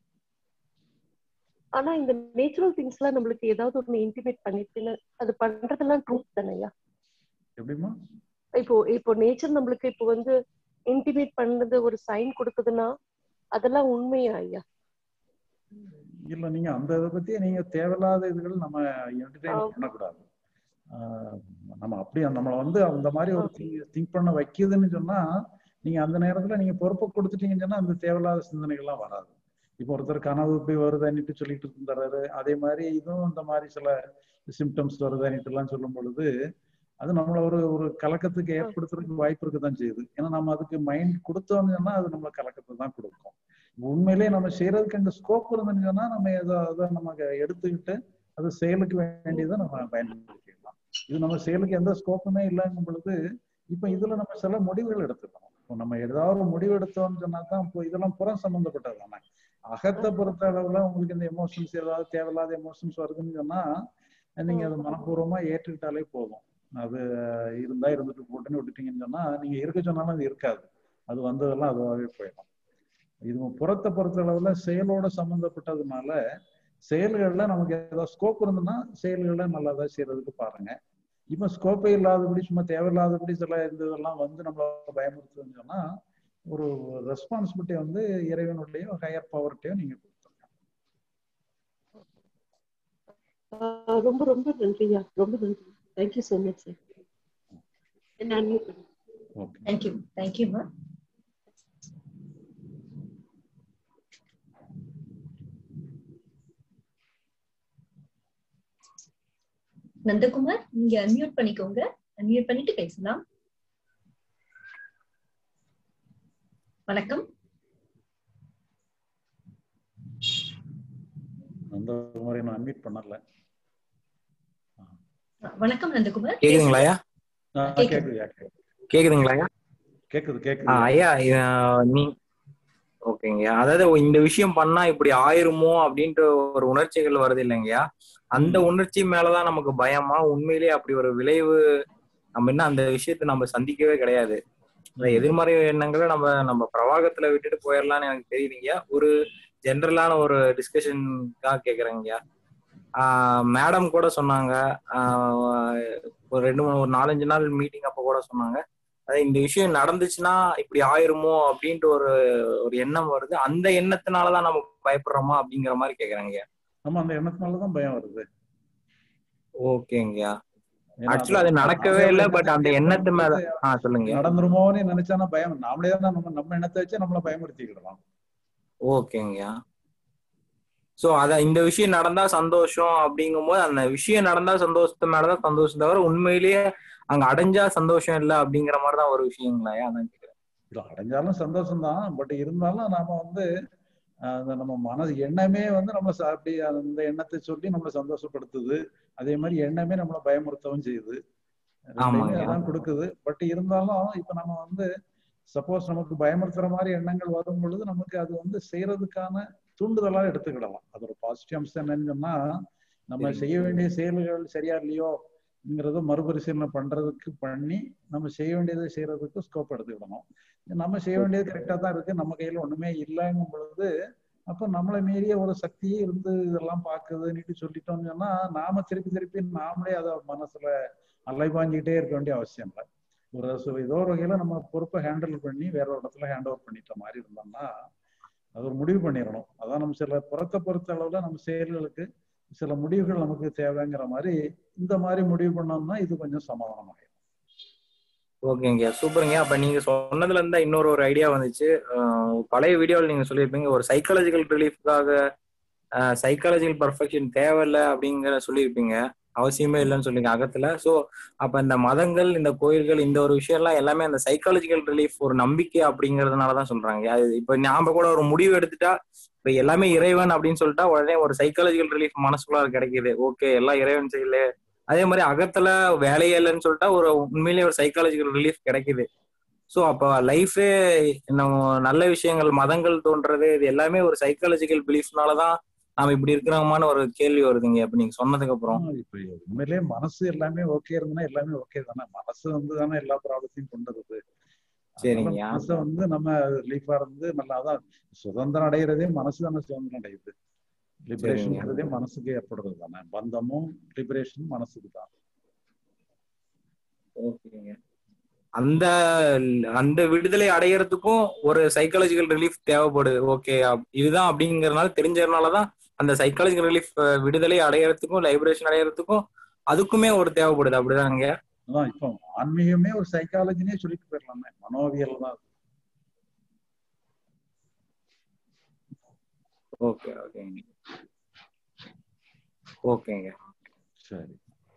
ஆனா இந்த நேச்சுரல் திங்ஸ் எல்லாம் நம்மளுக்கு ஏதாவது ஒண்ணு இன்டிமேட் பண்ணிருக்குன்னு அது பண்றதெல்லாம் ட்ரூத் தானேயா எப்படிமா இப்போ இப்போ நேச்சர் நம்மளுக்கு இப்போ வந்து இன்டிமேட் பண்ணது ஒரு சைன் கொடுக்குதுன்னா அதெல்லாம் உண்மையா ஐயா இல்ல நீங்க அந்த இதை பத்தி நீங்க தேவையில்லாத இதுகள் நம்ம என்டர்டைன் பண்ணக்கூடாது நம்ம அப்படி நம்மளை வந்து அந்த மாதிரி ஒரு திங்க் பண்ண வைக்குதுன்னு சொன்னா நீங்க அந்த நேரத்துல நீங்க பொறுப்பை கொடுத்துட்டீங்கன்னு சொன்னா அந்த தேவையில்லாத சிந்தனைகள்லாம் வராது இப்போ ஒருத்தர் கனவு இப்படி வருதுன்னுட்டு சொல்லிட்டு இருந்தாரு அதே மாதிரி இதுவும் இந்த மாதிரி சில சிம்டம்ஸ் வருதுன்னுட்டு எல்லாம் சொல்லும் பொழுது அது நம்மள ஒரு ஒரு கலக்கத்துக்கு ஏற்படுத்துறதுக்கு வாய்ப்பு இருக்க தான் செய்யுது ஏன்னா நம்ம அதுக்கு மைண்ட் கொடுத்தோம்னு சொன்னா அது நம்மள கலக்கத்தை தான் கொடுக்கும் உண்மையிலேயே நம்ம செய்யறதுக்கு அங்க ஸ்கோப் இருந்துன்னு சொன்னா நம்ம எதை அதை நம்ம எடுத்துக்கிட்டு அது செயலுக்கு வேண்டியதை நம்ம பயன்படுத்திக்கலாம் இது நம்ம செயலுக்கு எந்த ஸ்கோப்புமே இல்லைங்கும் பொழுது இப்ப இதுல நம்ம சில முடிவுகள் எடுத்துக்கணும் இப்போ நம்ம ஏதாவது ஒரு முடிவு எடுத்தோம்னு சொன்னா தான் இப்போ இதெல்லாம் புறம் சம்பந்தப்பட்டது தானே அகத்தை பொறுத்த அளவுல உங்களுக்கு இந்த எமோஷன்ஸ் ஏதாவது தேவையில்லாத எமோஷன்ஸ் வருதுன்னு சொன்னா நீங்க அதை மனப்பூர்வமா ஏற்றுக்கிட்டாலே போதும் அது இருந்தா இருந்துட்டு போட்டுன்னு விட்டுட்டீங்கன்னு சொன்னா நீங்க இருக்க சொன்னாலும் அது இருக்காது அது வந்ததெல்லாம் அதுவாகவே போயிடும் இது புறத்தை பொறுத்த அளவுல செயலோட சம்பந்தப்பட்டதுனால செயல்கள்ல நமக்கு ஏதாவது ஸ்கோப் இருந்ததுன்னா செயல்களை நல்லா தான் செய்யறதுக்கு பாருங்க இப்ப ஸ்கோப்பே இல்லாதபடி சும்மா தேவையில்லாதபடி சில இந்த இதெல்லாம் வந்து நம்மள பயமுறுத்துதுன்னு சொன்னா ஒரு ரெஸ்பான்சிபிலிட்டி வந்து இறைவனுடைய ஹையர் பவர்கிட்டயோ நீங்க கொடுத்துருங்க ஆஹ் ரொம்ப ரொம்ப நன்றியா ரொம்ப நன்றி தேங்க்யூ ஸோ மச் சார் என்ன unmute பண்ணுங்க. ஓகே தேங்க்யூ தேங்க்யூமா நந்தகுமார் நீங்க அன்மியூட் பண்ணிக்கோங்க அன்மியூட் பண்ணிட்டு பேசலாம் வணக்கம் அந்த மாதிரி நான் அன்மீட் பண்ணல வணக்கம் நந்தகுமார் கேக்குதுங்களா ஐயா ஆ, கேக்குது. கேக்குதுயா கேக்குது கேக்குதுங்களா ஐயா கேக்குது ஆ, கேக்குது ஐயா இது, நீ ஓகேங்க அதாவது இந்த விஷயம் பண்ணா இப்படி ஆயிருமோ அப்படின்ட்டு ஒரு உணர்ச்சிகள் வருது இல்லைங்கய்யா அந்த உணர்ச்சி மேலதான் நமக்கு பயமா உண்மையிலேயே அப்படி ஒரு விளைவு நம்ம இன்னும் அந்த விஷயத்தை நம்ம சந்திக்கவே கிடையாது இந்த எதிர்மறை எண்ணங்களை நம்ம நம்ம பிரவாகத்துல விட்டுட்டு போயிடலாம்னு எனக்கு தெரியுதுங்கய்யா ஒரு ஜென்ரலான ஒரு டிஸ்கஷனுக்காக கேக்குறேங்கய்யா மேடம் கூட சொன்னாங்க ஆஹ் ஒரு ரெண்டு மூணு ஒரு நாலஞ்சு நாள் மீட்டிங் அப்ப கூட சொன்னாங்க அதாவது இந்த விஷயம் நடந்துச்சுன்னா இப்படி ஆயிருமோ அப்படின்ட்டு ஒரு ஒரு எண்ணம் வருது அந்த எண்ணத்தினாலதான் நம்ம பயப்படுறோமா அப்படிங்கிற மாதிரி கேக்குறாங்க ஆமா அந்த எண்ணத்தினாலதான் பயம் வருது ஓகேங்கய்யா ஏன்னா ஆக்சுவலா அது நடக்கவே இல்லை பட் அந்த எண்ணத்து மேல ஆ சொல்லுங்க நடந்துருமோன்னு நினைச்சானா பயம் நாமளே தான் நம்ம நம்ம எண்ணத்தை வச்சு நம்மள பயமுறுத்திக்கிடலாம் ஓகேங்கய்யா சோ அத இந்த விஷயம் நடந்தா சந்தோஷம் அப்படிங்கும்போது அந்த விஷயம் நடந்தா சந்தோஷத்து மேலதான் சந்தோஷம் தவிர உண்மையிலேயே அங்க அடைஞ்சா சந்தோஷம் இல்லை அப்படிங்கிற மாதிரிதான் ஒரு விஷயங்களா அதான் கேக்குறேன் இல்ல அடைஞ்சாலும் சந்தோஷம் தான் பட் இருந்தாலும் நாம வந்து ஆஹ், அந்த நம்ம மனது எண்ணமே வந்து நம்ம ச- அப்படி அந்த எண்ணத்தை சொல்லி நம்மளை சந்தோஷப்படுத்துது அதே மாதிரி எண்ணமே நம்மளை பயமுறுத்தவும் செய்யுது ரெண்டையுமே ஆமாங்க. அதான் கொடுக்குது பட் இருந்தாலும் இப்ப நம்ம வந்து சப்போஸ் நமக்கு பயமுறுத்துற மாதிரி எண்ணங்கள் வரும் பொழுது நமக்கு அது வந்து செய்யறதுக்கான தூண்டுதலா எடுத்துக்கிடலாம் அது ஒரு பாசிட்டிவ் அம்சம் என்னன்னு சொன்னா நம்ம சரிங்க. செய்ய வேண்டிய செயல்கள் சரியா இல்லையோங்கிறத மறுபரிசீலனை பண்றதுக்கு பண்ணி நம்ம செய்ய வேண்டியதை செய்யறதுக்கு ஸ்கோப் எடுத்துக்கிடணும் நம்ம செய்ய வேண்டியது கரெக்டா தான் இருக்கு நம்ம கையில ஒண்ணுமே இல்லைங்கும் பொழுது அப்ப நம்மளை மீறிய ஒரு சக்தியே இருந்து இதெல்லாம் பாக்குதுன்னுட்டு சொல்லிட்டோம்னு சொன்னா நாம திருப்பி திருப்பி நாமளே அதை மனசுல அலைபாஞ்சிக்கிட்டே இருக்க வேண்டிய அவசியம் இல்லை ஒரு சு- ஏதோ ஒரு வகையில நம்ம பொறுப்பை ஹேண்டில் பண்ணி வேற ஒரு இடத்துல ஹேண்ட் ஓவர் பண்ணிட்ட மாதிரி இருந்தோம்னா அது ஒரு முடிவு பண்ணிடணும் அதான் நம்ம சில புறத்தை பொறுத்த அளவுல நம்ம செயல்களுக்கு சில முடிவுகள் நமக்கு தேவைங்கிற மாதிரி இந்த மாதிரி முடிவு பண்ணோம்னா இது கொஞ்சம் சமாதானமாகும் ஓகேங்க சூப்பருங்க அப்ப நீங்க சொன்னதுல இருந்தா இன்னொரு ஒரு ஐடியா வந்துச்சு அஹ் பழைய வீடியோவில் நீங்க சொல்லியிருப்பீங்க ஒரு சைக்காலஜிக்கல் ரிலீஃப்காக சைக்காலஜிக்கல் பர்ஃபெக்ஷன் தேவையில்லை அப்படிங்கிற சொல்லியிருப்பீங்க அவசியமே இல்லைன்னு சொல்லிங்க அகத்துல சோ அப்ப இந்த மதங்கள் இந்த கோயில்கள் இந்த ஒரு விஷயம் எல்லாம் எல்லாமே அந்த சைக்காலஜிக்கல் ரிலீஃப் ஒரு நம்பிக்கை அப்படிங்கறதுனாலதான் சொல்றாங்க அது இப்ப நாம கூட ஒரு முடிவு எடுத்துட்டா இப்ப எல்லாமே இறைவன் அப்படின்னு சொல்லிட்டா உடனே ஒரு சைக்காலஜிக்கல் ரிலீஃப் மனசுக்குள்ள கிடைக்குது ஓகே எல்லாம் இறைவன் செய்யல அதே மாதிரி அகத்துல வேலையே இல்லைன்னு சொல்லிட்டா ஒரு உண்மையிலேயே ஒரு சைக்காலஜிக்கல் ரிலீஃப் கிடைக்குது ஸோ அப்போ லைஃபே நம்ம நல்ல விஷயங்கள் மதங்கள் தோன்றது இது எல்லாமே ஒரு சைக்காலஜிக்கல் பிலீஃப்னால தான் நாம இப்படி இருக்கிறோமான்னு ஒரு கேள்வி வருதுங்க இப்ப நீங்க சொன்னதுக்கு அப்புறம் ஆமா, இப்ப உண்மையிலேயே மனசு எல்லாமே ஓகே இருந்ததுன்னா எல்லாமே ஓகே தானே மனசு வந்து தானே எல்லா ப்ராப்ளத்தையும் கொண்டு வருது அதனால சரிங்க. மனசை வந்து நம்ம ரிலீஃபா இருந்து நல்லா அதான் சுதந்திரம் அடைகிறதே மனசு தானே சுதந்திரம் அடையுது லிபரேஷன்ங்கிறதே மனசுக்கு ஏற்படுறது தானே பந்தமும் லிபரேஷனும் மனசுக்கு தான் ஓகேங்க அந்த அந்த விடுதலை அடையறதுக்கும் ஒரு சைக்காலஜிக்கல் ரிலீஃப் தேவைப்படுது ஓகே இதுதான் அப்படிங்கறதுனால தெரிஞ்சதுனாலதான் அந்த சைக்காலஜிக்கல் ரிலீஃப் விடுதலை அடையறதுக்கும் லைப்ரேஷன் அடையறதுக்கும் அதுக்குமே ஒரு தேவைப்படுது அப்படிதாங்க அதான் இப்போ ஆன்மீகமே ஒரு சைக்காலஜினே சொல்லிட்டு போயிடலாமே மனோவியல் தான் அது. ஓகே ஓகேங்க ஓகேங்க சரி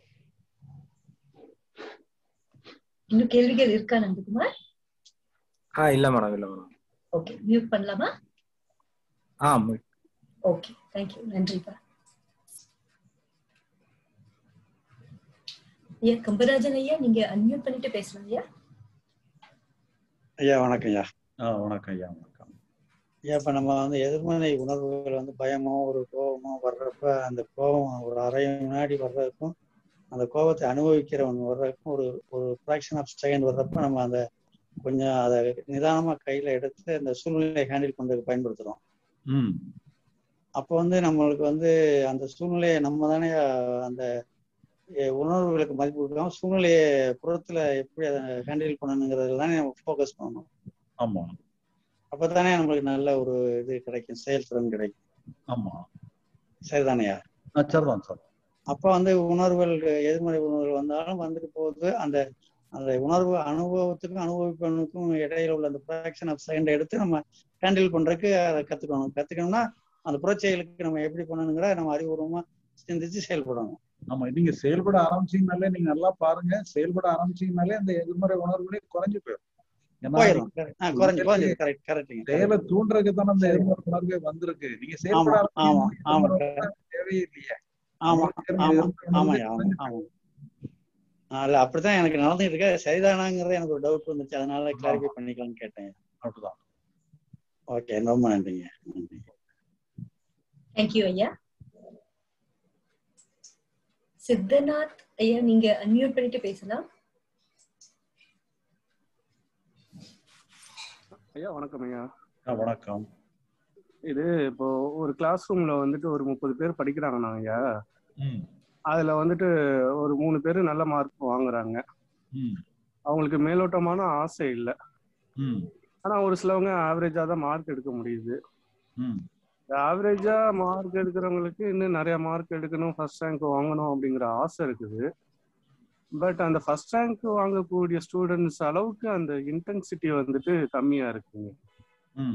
இன்னும் கேள்விகள் இருக்கா நந்தகுமார் ஆ இல்ல மேடம் இல்ல மேடம் ஓகே மியூட் பண்ணலாமா ஆ மு- ஓகே தேங்க்யூ நன்றிப்பா ஐயா கம்பராஜன் ஐயா நீங்க அன்மியூட் பண்ணிட்டு பேசலாம் ஐயா ஐயா வணக்கம் ஐயா ஆ வணக்கம் ஐயா வணக்கம் ஐயா இப்ப நம்ம வந்து எதிர்மறை உணர்வுகள் வந்து பயமோ ஒரு கோபமோ வர்றப்ப அந்த கோபம் ஒரு அரை வினாடி வர்றதுக்கும் அந்த கோபத்தை அனுபவிக்கிறவன் வர்றதுக்கும் ஒரு ஒரு ஃப்ராக்ஷன் ஆஃப் செகண்ட் வர்றப்ப நம்ம அந்த கொஞ்சம் அதை நிதானமா கையில எடுத்து அந்த சூழ்நிலையை ஹேண்டில் பண்றதுக்கு பயன்படுத்துறோம் ம் அப்போ வந்து நம்மளுக்கு வந்து அந்த சூழ்நிலையை நம்ம தானே அந்த எ- உணர்வுகளுக்கு மதிப்பு கொடுக்காம சூழ்நிலையை புறத்துல எப்படி அதை ஹேண்டில் பண்ணணுங்கிறதுல தானே நம்ம ஃபோக்கஸ் பண்ணணும் ஆமா அப்பதானே நம்மளுக்கு நல்ல ஒரு இது கிடைக்கும் செயல்திறன் கிடைக்கும் ஆமா சரிதானையா ஆ, சரிதான் சார் அப்ப வந்து உணர்வுகள் எதிர்மறை உணர்வுகள் வந்தாலும் வந்துட்டு போகுது அந்த அந்த உணர்வு அனுபவத்துக்கும் அனுபவிப்பவனுக்கும் இடையில உள்ள அந்த ப்ராக்ஷன் ஆஃப் செகண்ட் எடுத்து நம்ம ஹேண்டில் பண்றதுக்கு அதை கத்துக்கணும் கத்துக்கணும்னா அந்த புறச்செயலுக்கு நம்ம எப்படி பண்ணணுங்கிற நம்ம அறிவுபூர்வமா சிந்திச்சு செயல்படணும் ஆமா நீங்க செயல்பட ஆரம்பிச்சீங்கனாலே நீங்க நல்லா பாருங்க செயல்பட ஆரம்பிச்சீங்கனாலே அந்த எதிர்மறை உணர்வுகளே குறைஞ்சு போயிடும் ஏன்னா போயிடும் ஆ, குறைஞ்சு குறைஞ்சு கரெக்ட் கரெக்டுங்க செயலை தூண்டுறதுக்கு தானே அந்த எதிர்மறை உணர்வே வந்திருக்கு நீங்க செயல்பட ஆமா ஆமா ஆரம்பிச்சீங்கன்னா ஆமா எதிர்மறை உணர்வு தேவையே இல்லையே ஆமா உங்களுக்கு ஆமா எதிர்மறை ஆமா உணர்வே ஆமா குறைஞ்சு ஆமா ஆ, இல்ல அப்படித்தான் எனக்கு நடந்துட்டு இருக்கு சரிதானாங்கிறது எனக்கு ஒரு டவுட் வந்துச்சு அதனால கிளாரிஃபை பண்ணிக்கலாம்னு கேட்டேன் அப்படிதான் ஓகே ரொம்ப நன்றிங்க நன்றி தேங்க்யூ ஐயா சித்தநாத் ஐயா நீங்க அன்மியூட் பண்ணிட்டு பேசலாம் ஐயா வணக்கம் ஐயா ஆ, வணக்கம் இது இப்போ ஒரு கிளாஸ் ரூம்ல வந்துட்டு ஒரு முப்பது பேர் படிக்கிறாங்கண்ணா ஐயா ம் அதுல வந்துட்டு ஒரு மூணு பேர் நல்ல மார்க் வாங்குறாங்க ம் அவங்களுக்கு மேலோட்டமான ஆசை இல்லை ம் ஆனா ஒரு சிலவங்க ஆவரேஜா தான் மார்க் எடுக்க முடியுது ம் ஆவரேஜா மார்க் எடுக்கிறவங்களுக்கு இன்னும் நிறைய மார்க் எடுக்கணும் ஃபர்ஸ்ட் ரேங்க் வாங்கணும் அப்படிங்கிற ஆசை இருக்குது பட் அந்த ஃபர்ஸ்ட் ரேங்க் வாங்கக்கூடிய ஸ்டூடெண்ட்ஸ் அளவுக்கு அந்த இன்டென்சிட்டி வந்துட்டு கம்மியா இருக்குங்க ம்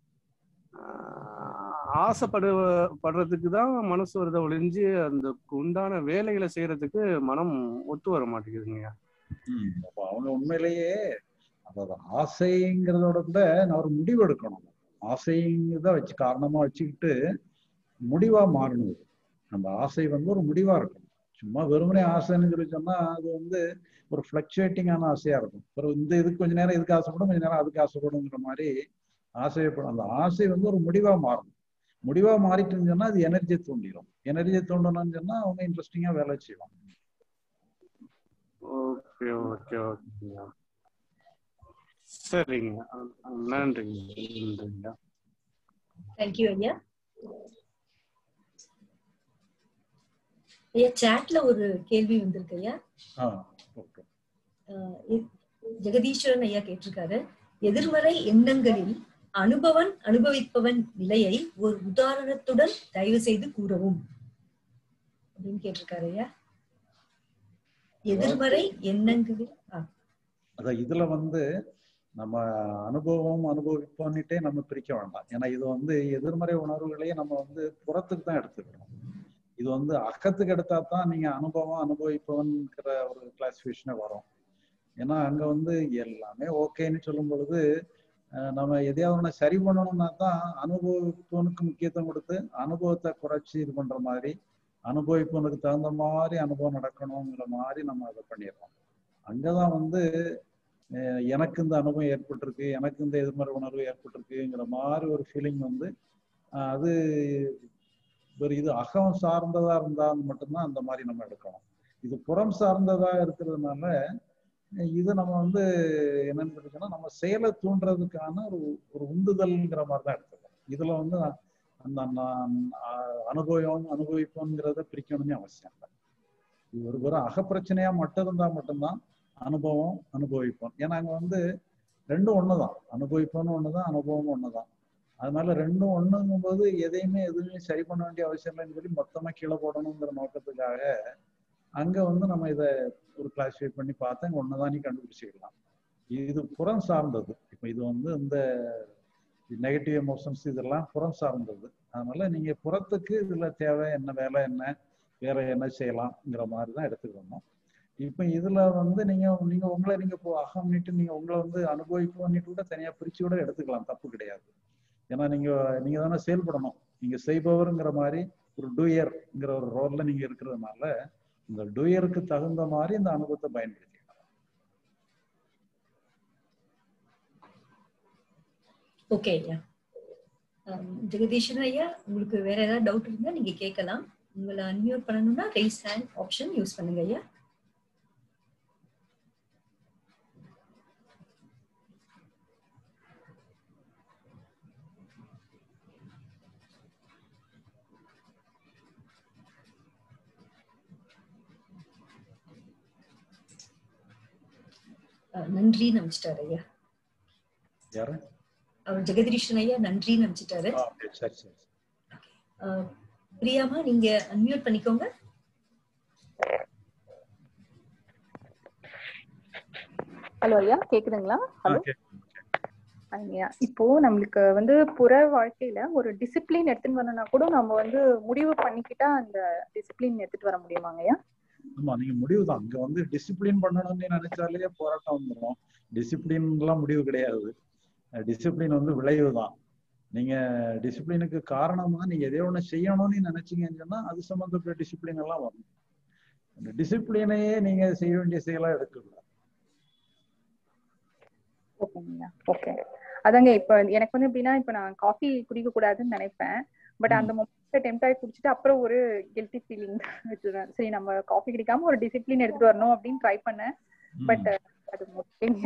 ஆஹ் ஆசைப்படு படுறதுக்கு தான் மனசு வருத ஒழிஞ்சு அந்த உண்டான வேலைகளை செய்யறதுக்கு மனம் ஒத்து வர மாட்டேங்குதுங்க ம் அப்ப அவங்க உண்மையிலேயே அதாவது ஆசைங்கிறதோட கூட நான் ஒரு முடிவு எடுக்கணும் ஆசைங்கிறத வச்சு காரணமா வச்சுக்கிட்டு முடிவா மாறணும் இது. அந்த ஆசை வந்து ஒரு முடிவா இருக்கணும் சும்மா வெறுமனே ஆசைன்னு சொல்லி சொன்னா அது வந்து ஒரு ஃபிளக்சுவேட்டிங்கான ஆசையா இருக்கும் ஒரு இந்த இதுக்கு கொஞ்ச நேரம் இதுக்கு ஆசைப்படும் கொஞ்ச நேரம் அதுக்கு ஆசைப்படுங்கிற மாதிரி ஆசைப்படும் அந்த ஆசை வந்து ஒரு முடிவா மாறணும் முடிவா மாறிட்டுன்னு சொன்னா அது எனர்ஜியை தூண்டிடும் எனர்ஜியை தூண்டணும்னு சொன்னா அவங்க இன்ட்ரெஸ்டிங்கா வேலை செய்வாங்க ஓகே ஓகே ஓகேங்க சரிங்க அஹ் நன்றிங்க நன்றிங்க தேங்க்யூ ஐயா ஐயா சாட்ல ஒரு கேள்வி வந்திருக்கு ஐயா ஆ ஓகே அஹ் இ- ஜெகதீஸ்வரன் ஐயா கேட்டிருக்காரு எதிர்மறை எண்ணங்களில் அனுபவன் அனுபவிப்பவன் நிலையை ஒரு உதாரணத்துடன் தயவு செய்து கூறவும் அப்படின்னு கேட்டிருக்காரு ஐயா எதிர்மறை எண்ணங்களில் ஆ, அதான் இதுல வந்து நம்ம அனுபவம் அனுபவிப்போன்னுட்டே நம்ம பிரிக்க வேண்டாம் ஏன்னா இது வந்து எதிர்மறை உணர்வுகளையே நம்ம வந்து புறத்துக்கு தான் எடுத்துக்கிறோம் இது வந்து அகத்துக்கு எடுத்தா தான் நீங்க அனுபவம் அனுபவிப்பவன்கிற ஒரு கிளாசிபிகேஷனே வரும் ஏன்னா அங்க வந்து எல்லாமே ஓகேன்னு சொல்லும் பொழுது அஹ், நம்ம எதையாவது ஒண்ணு சரி பண்ணணும்னா தான் அனுபவிப்பவனுக்கு முக்கியத்துவம் கொடுத்து அனுபவத்தை குறைச்சி இது பண்ற மாதிரி அனுபவிப்பவனுக்கு தகுந்த மாதிரி அனுபவம் நடக்கணுங்கிற மாதிரி நம்ம அதை பண்ணிடுறோம் அங்கதான் வந்து அஹ் எனக்கு இந்த அனுபவம் ஏற்பட்டிருக்கு எனக்கு இந்த எதிர்மறை உணர்வு ஏற்பட்டிருக்குங்கிற மாதிரி ஒரு ஃபீலிங் வந்து அஹ் அது ஒரு இது அகம் சார்ந்ததா இருந்தால் மட்டும்தான் அந்த மாதிரி நம்ம எடுக்கணும் இது புறம் சார்ந்ததா இருக்கிறதுனால அஹ் இது நம்ம வந்து என்னன்னு சொல்லிச்சோம்னா நம்ம செயலை தூண்டுறதுக்கான ஒரு ஒரு உந்துதல்ங்கிற மாதிரி தான் எடுத்துக்கணும் இதுல வந்து அந்த நான் அஹ் அனுபவம் அனுபவிப்போங்கிறத பிரிக்கணும்னு அவசியம் இல்லை இது ஒரு வெறும் அகப்பிரச்சனையா மட்டும் இருந்தா மட்டும்தான் அனுபவம் அனுபவிப்போம் ஏன்னா அங்க வந்து ரெண்டும் ஒண்ணுதான் அனுபவிப்போம்னு ஒண்ணுதான் அனுபவமும் ஒண்ணுதான் அதனால ரெண்டும் ஒண்ணுங்கும் போது எதையுமே எதுவுமே சரி பண்ண வேண்டிய அவசியம் இல்லைன்னு சொல்லி மொத்தமா கீழே போடணுங்கிற நோக்கத்துக்காக அங்க வந்து நம்ம இதை ஒரு கிளாசிஃபை பண்ணி பார்த்தா இங்க ஒண்ணுதான் நீ கண்டுபிடிச்சிக்கலாம் இது புறம் சார்ந்தது இப்போ இது வந்து இந்த நெகட்டிவ் எமோஷன்ஸ் இதெல்லாம் புறம் சார்ந்தது அதனால நீங்க புறத்துக்கு இதுல தேவை என்ன வேலை என்ன வேற என்ன செய்யலாம்ங்கிற மாதிரி தான் எடுத்துக்கணும் இப்போ இதுல வந்து நீங்க நீங்க உங்களை நீங்க இப்போ அகம்னிட்டு நீங்க உங்களை வந்து அனுபவிப்போன்னிட்டு கூட தனியா பிரிச்சு கூட எடுத்துக்கலாம் தப்பு கிடையாது ஏன்னா நீங்க நீங்க தானே செயல்படணும் நீங்க செய்பவருங்கிற மாதிரி ஒரு டூயர்ங்கிற ஒரு ரோல்ல நீங்க இருக்கிறதுனால இந்த டூயருக்கு தகுந்த மாதிரி இந்த அனுபவத்தை பயன்படுத்தி ஓகே ஐயா ஜெகதீஷன் ஐயா உங்களுக்கு வேற ஏதாவது டவுட் இருந்தா நீங்க கேட்கலாம் உங்களை அன்மியூட் பண்ணணும்னா ரைஸ் ஹேண்ட் ஆப்ஷன் யூஸ் பண்ணுங்க ஐயா நன்றி நமிச்சிட்டாரு ஐயா யாரு அவர் ஜெகதீஷன் ஐயா நன்றி நமிச்சிட்டாரு ஆ, okay, சரி சரி பிரியாமா நீங்க அன்மியூட் பண்ணிக்கோங்க ஹலோ ஐயா கேக்குதுங்களா ஹலோ okay. ஐயா இப்போ நம்மளுக்கு வந்து புற வாழ்க்கையில ஒரு டிசிப்ளின் எடுத்துட்டு வரணும்னா கூட நம்ம வந்து முடிவு பண்ணிக்கிட்டா அந்த டிசிப்ளின் எடுத்துட்டு வர முடியுமாங்க ஐயா ஆமா நீங்க முடிவு தான் இங்க வந்து டிசிப்ளின் பண்ணணும்னு நினைச்சாலே போராட்டம் வந்துடும் டிசிப்ளின் எல்லாம் முடிவு கிடையாது டிசிப்ளின் வந்து விளைவு தான் நீங்க டிசிப்ளினுக்கு காரணமா நீங்க எதையோ ஒண்ணு செய்யணும்னு நினைச்சீங்கன்னு சொன்னா அது சம்பந்தப்பட்ட டிசிப்ளின் எல்லாம் வரும் அந்த டிசிப்ளினையே நீங்க செய்ய வேண்டிய செயலா எடுக்கல ஓகேங்க ஓகே அதாங்க இப்ப எனக்கு வந்து எப்படின்னா இப்ப நான் காஃபி குடிக்க கூடாதுன்னு நினைப்பேன் பட் அந்த மொமெண்ட்ல டெம்ட் ஆகி குடிச்சிட்டு அப்புறம் ஒரு கில்ட்டி ஃபீலிங் வச்சுருவேன் சரி நம்ம காஃபி குடிக்காம ஒரு டிசிப்ளின் எடுத்துட்டு வரணும் அப்படின்னு ட்ரை பண்ணேன் பட் அது முடியலைங்க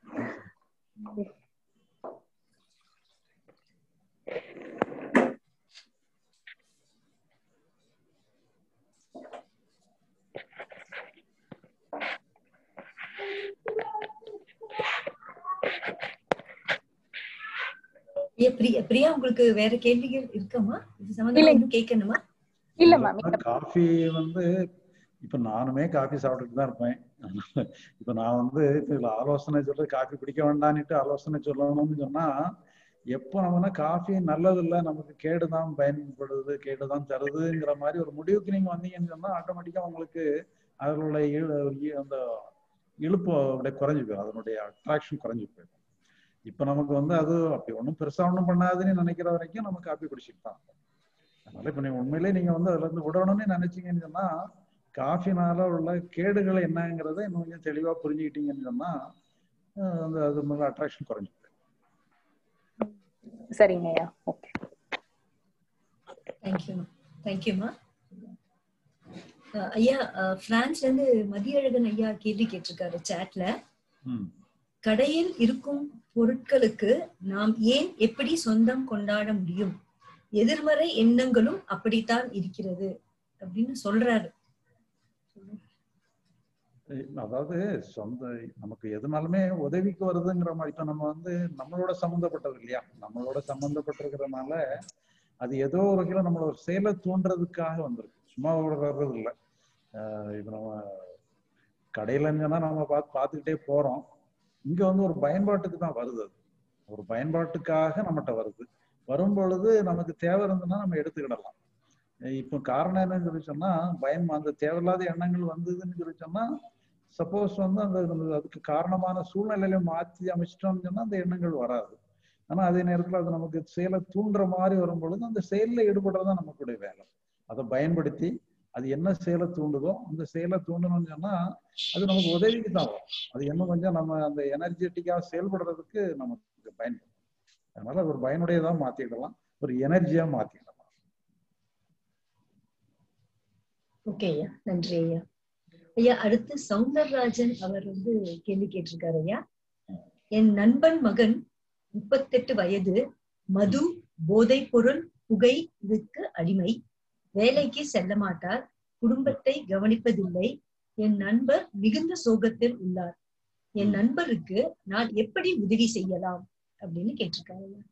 ஐயா, பிரியா பிரியா உங்களுக்கு வேற கேள்விகள் இருக்கமா இது சம்பந்தமா இன்னும் கேட்கணுமா இல்ல மேம் காஃபி வந்து இப்ப நானுமே காஃபி சாப்பிட்டுட்டு தான் இருப்பேன் இப்ப நான் வந்து இப்ப இதுல ஆலோசனை சொல்றது காஃபி பிடிக்க வேண்டான்னுட்டு ஆலோசனை சொல்லணும்னு சொன்னா எப்போ நம்மனா காஃபி நல்லது இல்ல நமக்கு கேடுதான் பயன்படுது கேடுதான் தருதுங்கிற மாதிரி ஒரு முடிவுக்கு நீங்க வந்தீங்கன்னு சொன்னா ஆட்டோமேட்டிக்கா உங்களுக்கு அதனுடைய இழு- இ- அந்த இழுப்பு அப்படியே குறைஞ்சு போயிடும் அதனுடைய அட்ராக்ஷன் குறைஞ்சு போயிடும் இப்ப நமக்கு வந்து அது அப்படி ஒன்றும் பெருசா ஒன்றும் பண்ணாதுன்னு நினைக்கிற வரைக்கும் நம்ம காப்பி குடிச்சிட்டு தான் அதனால இப்ப நீங்க உண்மையிலே நீங்க வந்து அதுல இருந்து விடணும்னு நினைச்சீங்கன்னு சொன்னா காஃபினால உள்ள கேடுகள் என்னங்கிறத இன்னும் கொஞ்சம் தெளிவா புரிஞ்சுக்கிட்டீங்கன்னு சொன்னா அஹ் அந்த அது மேல அட்ராக்ஷன் குறைஞ்சு போயிடும். சரிங்க ஐயா ஓகே தேங்க்யூமா தேங்க்யூமா ஐயா அஹ், பிரான்ஸ்ல இருந்து மதியழகன் ஐயா கேள்வி கேட்டிருக்காரு சாட்ல ம். கடையில் இருக்கும் பொருட்களுக்கு நாம் ஏன் எப்படி சொந்தம் கொண்டாட முடியும் எதிர்மறை எண்ணங்களும் அப்படித்தான் இருக்கிறது அப்படின்னு சொல்றாரு அஹ் அதாவது சொந்த நமக்கு எதுனாலுமே உதவிக்கு வருதுங்கிற மாதிரி இப்ப நம்ம வந்து நம்மளோட சம்மந்தப்பட்டது இல்லையா நம்மளோட சம்மந்தப்பட்டிருக்கிறதுனால அது ஏதோ ஒரு வகையில நம்மள ஒரு செயலை தூண்டுறதுக்காக வந்திருக்கு சும்மா ஒரு வர்றது இல்லை ஆஹ் இப்ப நம்ம கடையிலன்னு சொன்னா நம்ம பார்த்து பார்த்துக்கிட்டே போறோம் இங்க வந்து ஒரு பயன்பாட்டுக்கு தான் வருது அது ஒரு பயன்பாட்டுக்காக நம்மகிட்ட வருது வரும் பொழுது நமக்கு தேவை இருந்ததுன்னா நம்ம எடுத்துக்கிடலாம் அஹ் இப்போ காரணம் என்னன்னு சொல்லி சொன்னா பயம் அந்த தேவையில்லாத எண்ணங்கள் வந்ததுன்னு சொல்லி சொன்னா சப்போஸ் வந்து அந்த நம்ம அதுக்கு காரணமான சூழ்நிலையில மாற்றி அமைச்சிட்டோம்னு சொன்னா அந்த எண்ணங்கள் வராது ஆனா அதே நேரத்துல அது நமக்கு செயலை தூண்டுற மாதிரி வரும் பொழுது அந்த செயல்ல ஈடுபடுறதுதான் நமக்குடைய வேலை அதை பயன்படுத்தி அது என்ன செயலை தூண்டுதோ அந்த செயலை தூண்டணும்னு சொன்னா அது நமக்கு உதவிக்கு தான் வரும் அது இன்னும் கொஞ்சம் நம்ம அந்த எனர்ஜெட்டிக்கா செயல்படுறதுக்கு நமக்கு பயன்படும் அதனால அது ஒரு பயனுடையதா மாத்திடலாம் ஒரு எனர்ஜியா மாத்திடலாம் ஓகே ஐயா நன்றி ஐயா ஐயா அடுத்து சவுந்தரராஜன் அவர் வந்து கேள்வி கேட்டிருக்காரு ஐயா என் நண்பன் மகன் முப்பத்தெட்டு வயது மது போதைப் பொருள் புகை இதுக்கு அடிமை வேலைக்கு செல்ல மாட்டார் குடும்பத்தை கவனிப்பதில்லை என் நண்பர் மிகுந்த சோகத்தில் உள்ளார் என் நண்பருக்கு நான் எப்படி உதவி செய்யலாம் அப்படின்னு கேட்டிருக்காரு ஐயா.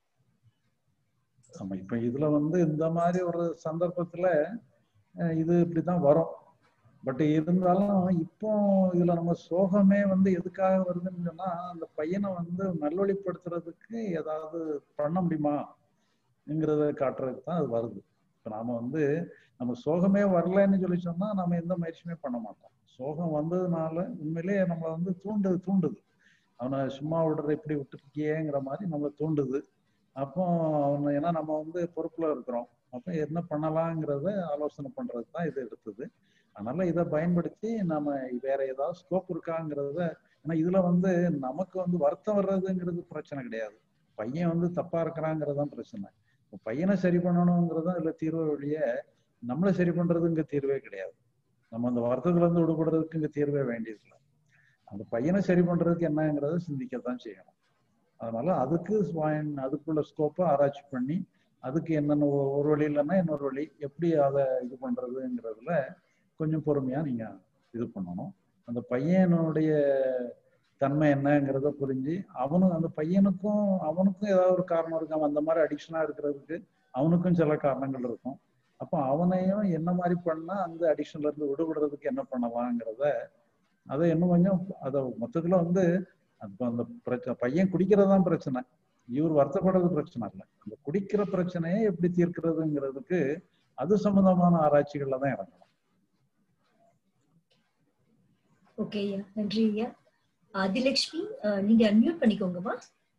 ஆமா இப்ப இதுல வந்து இந்த மாதிரி ஒரு சந்தர்ப்பத்துல அஹ், இது இப்படிதான் வரும் பட் இருந்தாலும் இப்போ இதுல நம்ம சோகமே வந்து எதுக்காக வருதுன்னு சொன்னா அந்த பையனை வந்து நல்வழிப்படுத்துறதுக்கு ஏதாவது பண்ண முடியுமாங்கிறத காட்டுறதுக்கு தான் அது வருது இப்ப நாம வந்து நம்ம சோகமே வரலைன்னு சொல்லி சொன்னா நம்ம எந்த முயற்சியுமே பண்ண மாட்டோம் சோகம் வந்ததுனால உண்மையிலேயே நம்மளை வந்து தூண்டுது தூண்டுது அவனை சும்மா விடுற இப்படி விட்டுருக்கியேங்கிற மாதிரி நம்மளை தூண்டுது அப்போ அவனை ஏன்னா நம்ம வந்து பொறுப்புல இருக்கிறோம் அப்போ என்ன பண்ணலாங்கிறத ஆலோசனை பண்றது தான் இது எடுத்தது அதனால இதை பயன்படுத்தி நம்ம வேற ஏதாவது ஸ்கோப் இருக்காங்கிறத ஏன்னா இதுல வந்து நமக்கு வந்து வருத்தம் வர்றதுங்கிறது பிரச்சனை கிடையாது பையன் வந்து தப்பா இருக்கிறாங்கிறது தான் பிரச்சனை இப்ப பையனை சரி பண்ணணுங்கிறது தான் இதுல தீர்வு வழிய நம்மளை சரி பண்றது இங்க தீர்வே கிடையாது நம்ம அந்த வருத்தத்துல இருந்து விடுபடுறதுக்கு இங்க தீர்வே வேண்டியதில்லை அந்த பையனை சரி பண்றதுக்கு என்னங்கிறத சிந்திக்கத்தான் செய்யணும் அதனால அதுக்கு ஸ்வாயன் அதுக்குள்ள ஸ்கோப்பை ஆராய்ச்சி பண்ணி அதுக்கு என்னென்ன ஒ- ஒரு வழி இல்லைன்னா இன்னொரு வழி எப்படி அதை இது பண்றதுங்கிறதுல கொஞ்சம் பொறுமையா நீங்க இது பண்ணணும் அந்த பையனுடைய தன்மை என்னங்கிறத புரிஞ்சு அவனும் அந்த பையனுக்கும் அவனுக்கும் ஏதாவது ஒரு காரணம் இருக்கும் அவன் அந்த மாதிரி அடிக்ஷனா இருக்கிறதுக்கு அவனுக்கும் சில காரணங்கள் இருக்கும் அப்போ அவனையும் என்ன மாதிரி பண்ணா அந்த அடிக்ஷன்ல இருந்து விடுபடுறதுக்கு என்ன பண்ணலாங்கிறத அதை இன்னும் கொஞ்சம் அதை மொத்தத்துல வந்து அப்ப அந்த பிரச்சனை பையன் குடிக்கிறது தான் பிரச்சனை இவர் வருத்தப்படுறது பிரச்சனை இல்லை அந்த குடிக்கிற பிரச்சனையை எப்படி தீர்க்கிறதுங்கிறதுக்கு அது சம்பந்தமான ஆராய்ச்சிகள்ல தான் இறங்கணும் ஓகே ஐயா நன்றி ஐயா ஆதிலட்சுமி அஹ், நீங்க அன்மியூட் பண்ணிக்கோங்கம்மா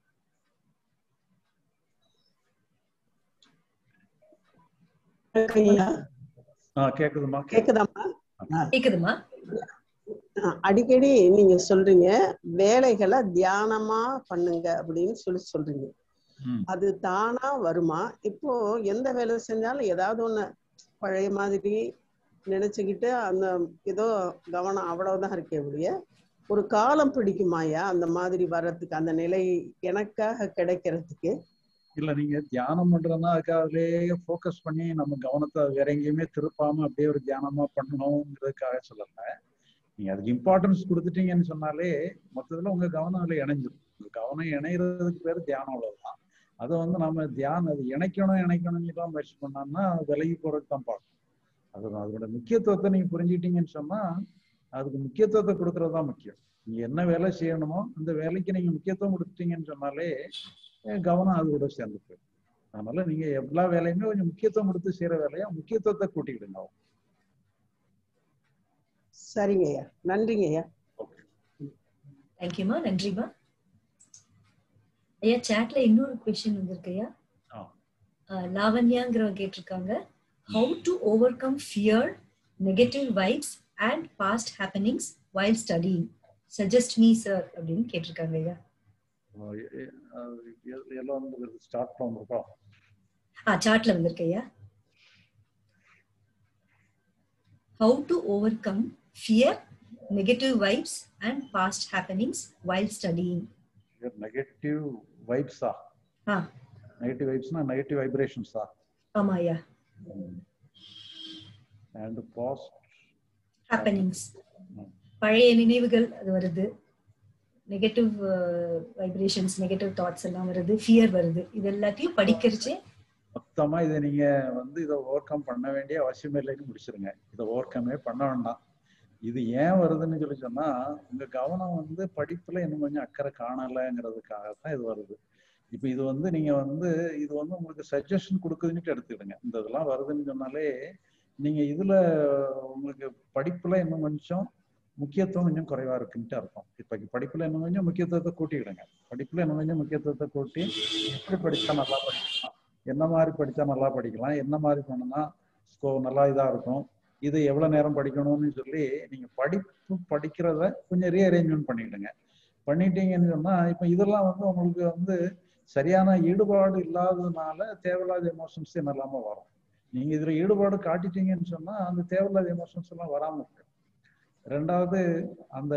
ஐயா ஆ கேக்குதுமா கேக்குதாம்மா கேக்குதுமா ஆ, அடிக்கடி நீங்க சொல்றீங்க வேலைகளை தியானமா பண்ணுங்க அப்படின்னு சொல்லி சொல்றீங்க ம். அது தானா வருமா இப்போ எந்த வேலை செஞ்சாலும் ஏதாவது ஒண்ணு பழைய மாதிரி நினைச்சுக்கிட்டு அந்த ஏதோ கவனம் அவ்வளவுதான் இருக்கே ஒழிய ஒரு காலம் பிடிக்குமாயா அந்த மாதிரி வர்றதுக்கு அந்த நிலை எனக்காக கிடைக்கிறதுக்கு இல்ல நீங்க தியானம் பண்றதுன்னா அதுக்காகவே ஃபோக்கஸ் பண்ணி நம்ம கவனத்தை வேற எங்கேயுமே திருப்பாம அப்படியே ஒரு தியானமா பண்ணணுங்கிறதுக்காக சொல்லல நீங்க அதுக்கு இம்பார்ட்டன்ஸ் கொடுத்துட்டீங்கன்னு சொன்னாலே மொத்தத்துல உங்க கவனம் அதுல இணைஞ்சிரும் உங்க கவனம் இணைகிறதுக்கு பேர் தியானம் அவ்வளவுதான் அதை வந்து நம்ம தியானம் அது இணைக்கணும் இணைக்கணும்னு தான் முயற்சி பண்ணோம்னா அது விலகி போறதுக்கு தான் பார்க்கணும் அது அதோட முக்கியத்துவத்தை நீங்க புரிஞ்சுக்கிட்டீங்கன்னு சொன்னா அதுக்கு முக்கியத்துவத்தை கொடுக்கறது தான் முக்கியம் நீங்க என்ன வேலை செய்யணுமோ அந்த வேலைக்கு நீங்க முக்கியத்துவம் கொடுத்துட்டீங்கன்னு சொன்னாலே அஹ் கவனம் அது கூட சேர்ந்து போயிடும் அதனால நீங்க எல்லா வேலையுமே கொஞ்சம் முக்கியத்துவம் கொடுத்து செய்யற வேலையா முக்கியத்துவத்தை கூட்டிக்கிடுங்க சரிங்க ஐயா நன்றிங்க ஐயா தேங்க்யூமா நன்றிமா ஐயா சாட்ல இன்னொரு கொஸ்டின் வந்திருக்கு ஐயா ஆ. அஹ், லாவண்யாங்கிறவங்க கேட்டிருக்காங்க how to overcome fear negative vibes and past happenings while study suggest me sir அப்படின்னு கேட்டிருக்காங்க ஐயா அஹ் எ- எ- அஹ் எ- எல்லாம் வந்து ஸ்டார்ட் ஃப்ரம் இருக்கோம் ஆ சார்ட்ல வந்திருக்கு ஐயா how to overcome fear negative vibes and past happenings while studying negative வைப்ஸா ஆ நெகட்டிவ் வைப்ஸ்னா நெகட்டிவ் வைப்ரேஷன்ஸா ஆமா ஐயா அண்ட் பாஸ்ட் ஹேப்பனிங்ஸ் பழைய நினைவுகள் அது வருது நெகட்டிவ் வைப்ரேஷன்ஸ் நெகட்டிவ் தாட்ஸ் எல்லாம் வருது ஃபியர் வருது இது எல்லாத்தையும் படிக்கிறச்சே மொத்தமா இதை நீங்க வந்து இதை ஓவர் கம் பண்ண வேண்டிய அவசியம் இல்லைன்னு முடிச்சிருங்க இதை ஓவர் கம்மே பண்ண வேண்டாம் இது ஏன் வருதுன்னு சொல்லி சொன்னா உங்க கவனம் வந்து படிப்புல இன்னும் கொஞ்சம் அக்கறை காணலைங்கிறதுக்காக தான் இது வருது இப்ப இது வந்து நீங்க வந்து இது வந்து உங்களுக்கு சஜஷன் கொடுக்குதுன்னுட்டு எடுத்துக்கிடுங்க இந்த இதெல்லாம் வருதுன்னு சொன்னாலே நீங்க இதுல உங்களுக்கு படிப்புல இன்னும் கொஞ்சம் முக்கியத்துவம் கொஞ்சம் குறைவா இருக்குன்ட்டு அர்த்தம் இப்ப படிப்புல இன்னும் கொஞ்சம் முக்கியத்துவத்தை கூட்டிக்கிடுங்க படிப்புல இன்னும் கொஞ்சம் முக்கியத்துவத்தை கூட்டி எப்படி படிச்சா நல்லா படிக்கலாம் என்ன மாதிரி படிச்சா நல்லா படிக்கலாம் என்ன மாதிரி பண்ணனா ஸ்கோ நல்லா இதா இருக்கும் இது எவ்வளவு நேரம் படிக்கணும்னு சொல்லி நீங்க படிப்பு படிக்கிறத கொஞ்சம் ரீஅரேஞ்ச்மெண்ட் பண்ணிக்கிடுங்க பண்ணிட்டீங்கன்னு சொன்னா இப்ப இதெல்லாம் வந்து உங்களுக்கு வந்து சரியான ஈடுபாடு இல்லாததுனால தேவையில்லாத எமோஷன்ஸ் என்னெல்லாம வரும் நீங்க இதுல ஈடுபாடு காட்டிட்டீங்கன்னு சொன்னா அந்த தேவையில்லாத எமோஷன்ஸ் எல்லாம் வராம இருக்கும் ரெண்டாவது அந்த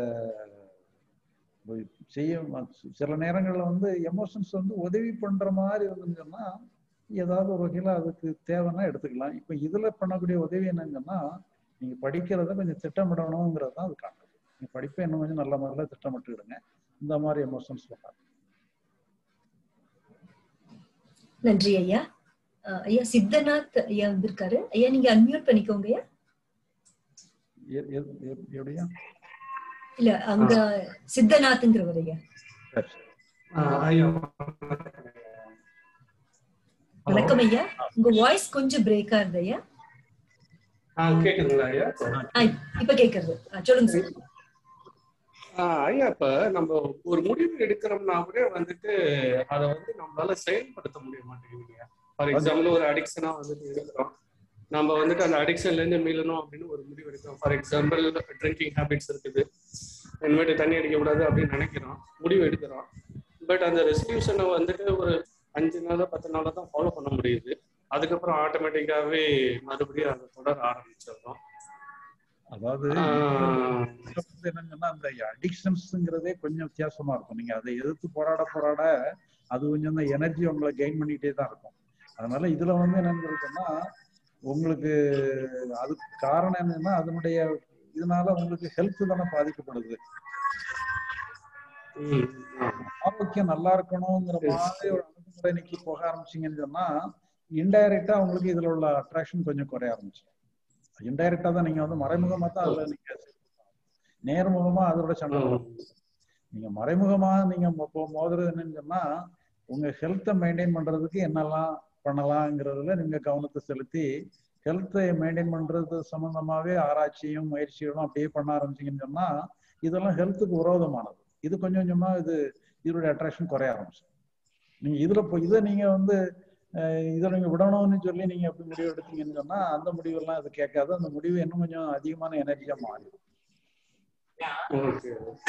செய்ய சில நேரங்கள்ல வந்து எமோஷன்ஸ் வந்து உதவி பண்ற மாதிரி இருந்துன்னு சொன்னா ஏதாவது ஒரு வகையில அதுக்கு தேவைன்னா எடுத்துக்கலாம் இப்ப இதுல பண்ணக்கூடிய உதவி என்னங்கன்னா நீங்க படிக்கிறத கொஞ்சம் திட்டமிடணுங்கிறது தான் அது காட்டும் நீங்க படிப்பை இன்னும் கொஞ்சம் நல்ல முறையில திட்டமிட்டுக்கிடுங்க இந்த மாதிரி எமோஷன்ஸ் வராது நன்றி ஐயா அஹ், ஐயா சித்தநாத் ஐயா வந்திருக்காரு ஐயா நீங்க அன்மியூட் பண்ணிக்கோங்க ஐயா எ- எ- எ- எப்படியா இல்ல அங்க சித்தநாத்ங்கிறவர் ஐயா வணக்கம் ஐயா உங்க வாய்ஸ் கொஞ்சம் பிரேக்கா இருந்தது ஐயா ஆ கேக்குதுங்களா ஐயா ஆ, இப்ப கேக்குறது ஆ, சொல்லுங்க சார் ஆ, ஐயா இப்ப நம்ம ஒரு முடிவு எடுக்கிறோம்னா கூட வந்துட்டு அதை வந்து நம்மளால செயல்படுத்த முடிய மாட்டேங்குது ஃபார் எக்ஸாம்பிள் ஒரு அடிக்ஷனா வந்துட்டு இருக்கிறோம் நம்ம வந்துட்டு அந்த அடிக்ஷன்ல இருந்து மீளணும் அப்படின்னு ஒரு முடிவு எடுக்கிறோம் ஃபார் எக்ஸாம்பிள் ட்ரிங்கிங் ஹேபிட்ஸ் இருக்குது இனிமேட்டு தண்ணி அடிக்கக்கூடாது அப்படின்னு நினைக்கிறோம் முடிவு எடுக்கிறோம் பட் அந்த ரெசல்யூஷனை வந்துட்டு ஒரு அஞ்சு நாளோ பத்து நாளோ தான் ஃபாலோ பண்ண முடியுது அதுக்கப்புறம் ஆட்டோமேட்டிக்காவே மறுபடியும் அதை தொடர ஆரம்பிச்சிடுறோம் அதாவது ஆஹ் இதுல வந்து என்னங்கன்னா அந்த அடிக்ஷன்ஸ்ங்கிறதே கொஞ்சம் வித்தியாசமா இருக்கும் நீங்க அதை எதிர்த்து போராட போராட அது கொஞ்சம் அந்த எனர்ஜி உங்களை கெயின் பண்ணிட்டே தான் இருக்கும் அதனால இதுல வந்து என்னன்னு இருக்குன்னா உங்களுக்கு அதுக்கு காரணம் என்னன்னா அதனுடைய இதனால உங்களுக்கு ஹெல்த் தானே பாதிக்கப்படுது ஆரோக்கியம் நல்லா இருக்கணுங்கிற மாதிரி ஒரு அணுகுமுறை இன்னைக்கு போக ஆரம்பிச்சீங்கன்னு சொன்னா இன்டைரக்டா உங்களுக்கு இதுல உள்ள அட்ராக்ஷன் கொஞ்சம் குறைய ஆரம்பிச்சு இன்டைரக்டா தான் நீங்க வந்து மறைமுகமா தான் அதுல நீங்க நேர்முகமா அதோட சண்டை போடணும். நீங்க மறைமுகமா நீங்க மோ- இப்போ மோதுறது என்னன்னு சொன்னா உங்க ஹெல்த்தை மெயின்டைன் பண்றதுக்கு என்னெல்லாம் பண்ணலாங்கிறதுல நீங்க கவனத்தை செலுத்தி ஹெல்த்தை மெயின்டைன் பண்றது சம்பந்தமாவே ஆராய்ச்சியும் முயற்சிகளும் அப்படியே பண்ண ஆரம்பிச்சீங்கன்னு சொன்னா இதெல்லாம் ஹெல்த்துக்கு விரோதமானது இது கொஞ்சம் கொஞ்சமா இது இதனுடைய அட்ராக்ஷன் குறைய ஆரம்பிச்சு நீங்க இதுல இப்போ இதை நீங்க வந்து அஹ், இதை நீங்க விடணும்னு சொல்லி நீங்க எப்படி முடிவு எடுத்தீங்கன்னு சொன்னா அந்த முடிவெல்லாம் அது கேட்காது அந்த முடிவு இன்னும் கொஞ்சம் அதிகமான எனர்ஜியா மாறிடும் ஓகே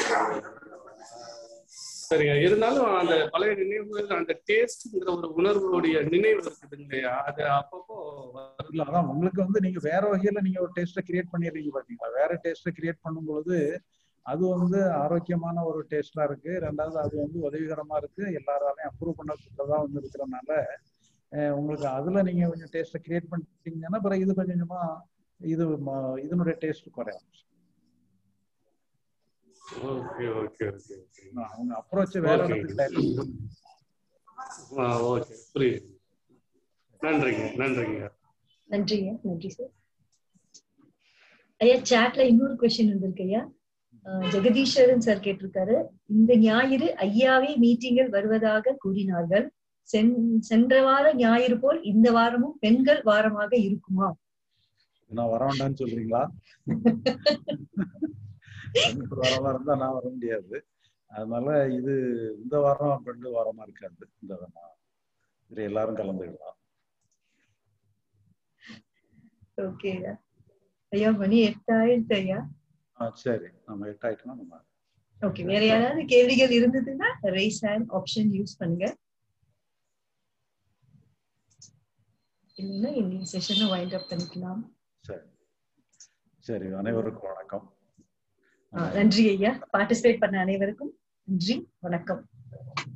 சரிங்க இருந்தாலும் அந்த பழைய நினைவுகள் அந்த டேஸ்ட்ங்கிற ஒரு உணர்வுடைய நினைவு இருக்குது இல்லையா அது அப்பப்போ இல்ல அதான் உங்களுக்கு வந்து நீங்க வேற வகையில நீங்க ஒரு டேஸ்ட்டை கிரியேட் பண்ணிடுறீங்க பாத்தீங்களா வேற டேஸ்ட்டை கிரியேட் பண்ணும் பொழுது அது வந்து ஆரோக்கியமான ஒரு டேஸ்டா இருக்கு ரெண்டாவது அது வந்து உதவிகரமா இருக்கு எல்லாராலையும் அப்ரூவ் பண்ணப்பட்டதா வந்து இருக்கிறதுனால அஹ், உங்களுக்கு அதுல நீங்க கொஞ்சம் டேஸ்ட்டை கிரியேட் பண்ணிட்டீங்கன்னா பிறகு இது கொஞ்சம் கொஞ்சமா இது ம- இதனுடைய டேஸ்ட் குறையும் ஓகே ஓகே ஓகே அவங்க அப்ரோச் வேற ஓகே இடத்துக்கு direct ஆ ஓகே புரியுது நன்றிங்க நன்றிங்க நன்றிங்க நன்றி சார் ஐயா சாட்ல இன்னொரு கொஸ்டின் வந்திருக்கு ஐயா அஹ் ஜெகதீஸ்வரன் சார் கேட்டிருக்காரு இந்த ஞாயிறு ஐயாவே மீட்டிங்கில் வருவதாக கூறினார்கள் சென்- சென்ற வார ஞாயிறு போல் இந்த வாரமும் பெண்கள் வாரமாக இருக்குமா நான் வர வேண்டாம்னு சொல்றீங்களா பெண்கள் வாரமா இருந்தா நான் வர முடியாது அதனால இது இந்த வாரம் பெண்கள் வாரமா இருக்காது இந்த வாரம் இதுல எல்லாரும் கலந்துக்கலாம் ஓகே ஐயா ஐயா மணி எட்டாயிரத்து ஐயா ஆ சரி நம்ம எட் ஆயிட்டோம்னா நம்ம ஓகே வேற யாராவது கேள்விகள் இருந்ததுன்னா ரைஸ் ஹேண்ட் ஆப்ஷன் யூஸ் பண்ணுங்க இல்லைன்னா இன்னைக்கு செஷனை வைண்ட் அப் பண்ணிக்கலாம் சரி சரி அனைவருக்கும் வணக்கம் ஆ, நன்றி ஐயா பார்ட்டிசிபேட் பண்ண அனைவருக்கும் நன்றி வணக்கம்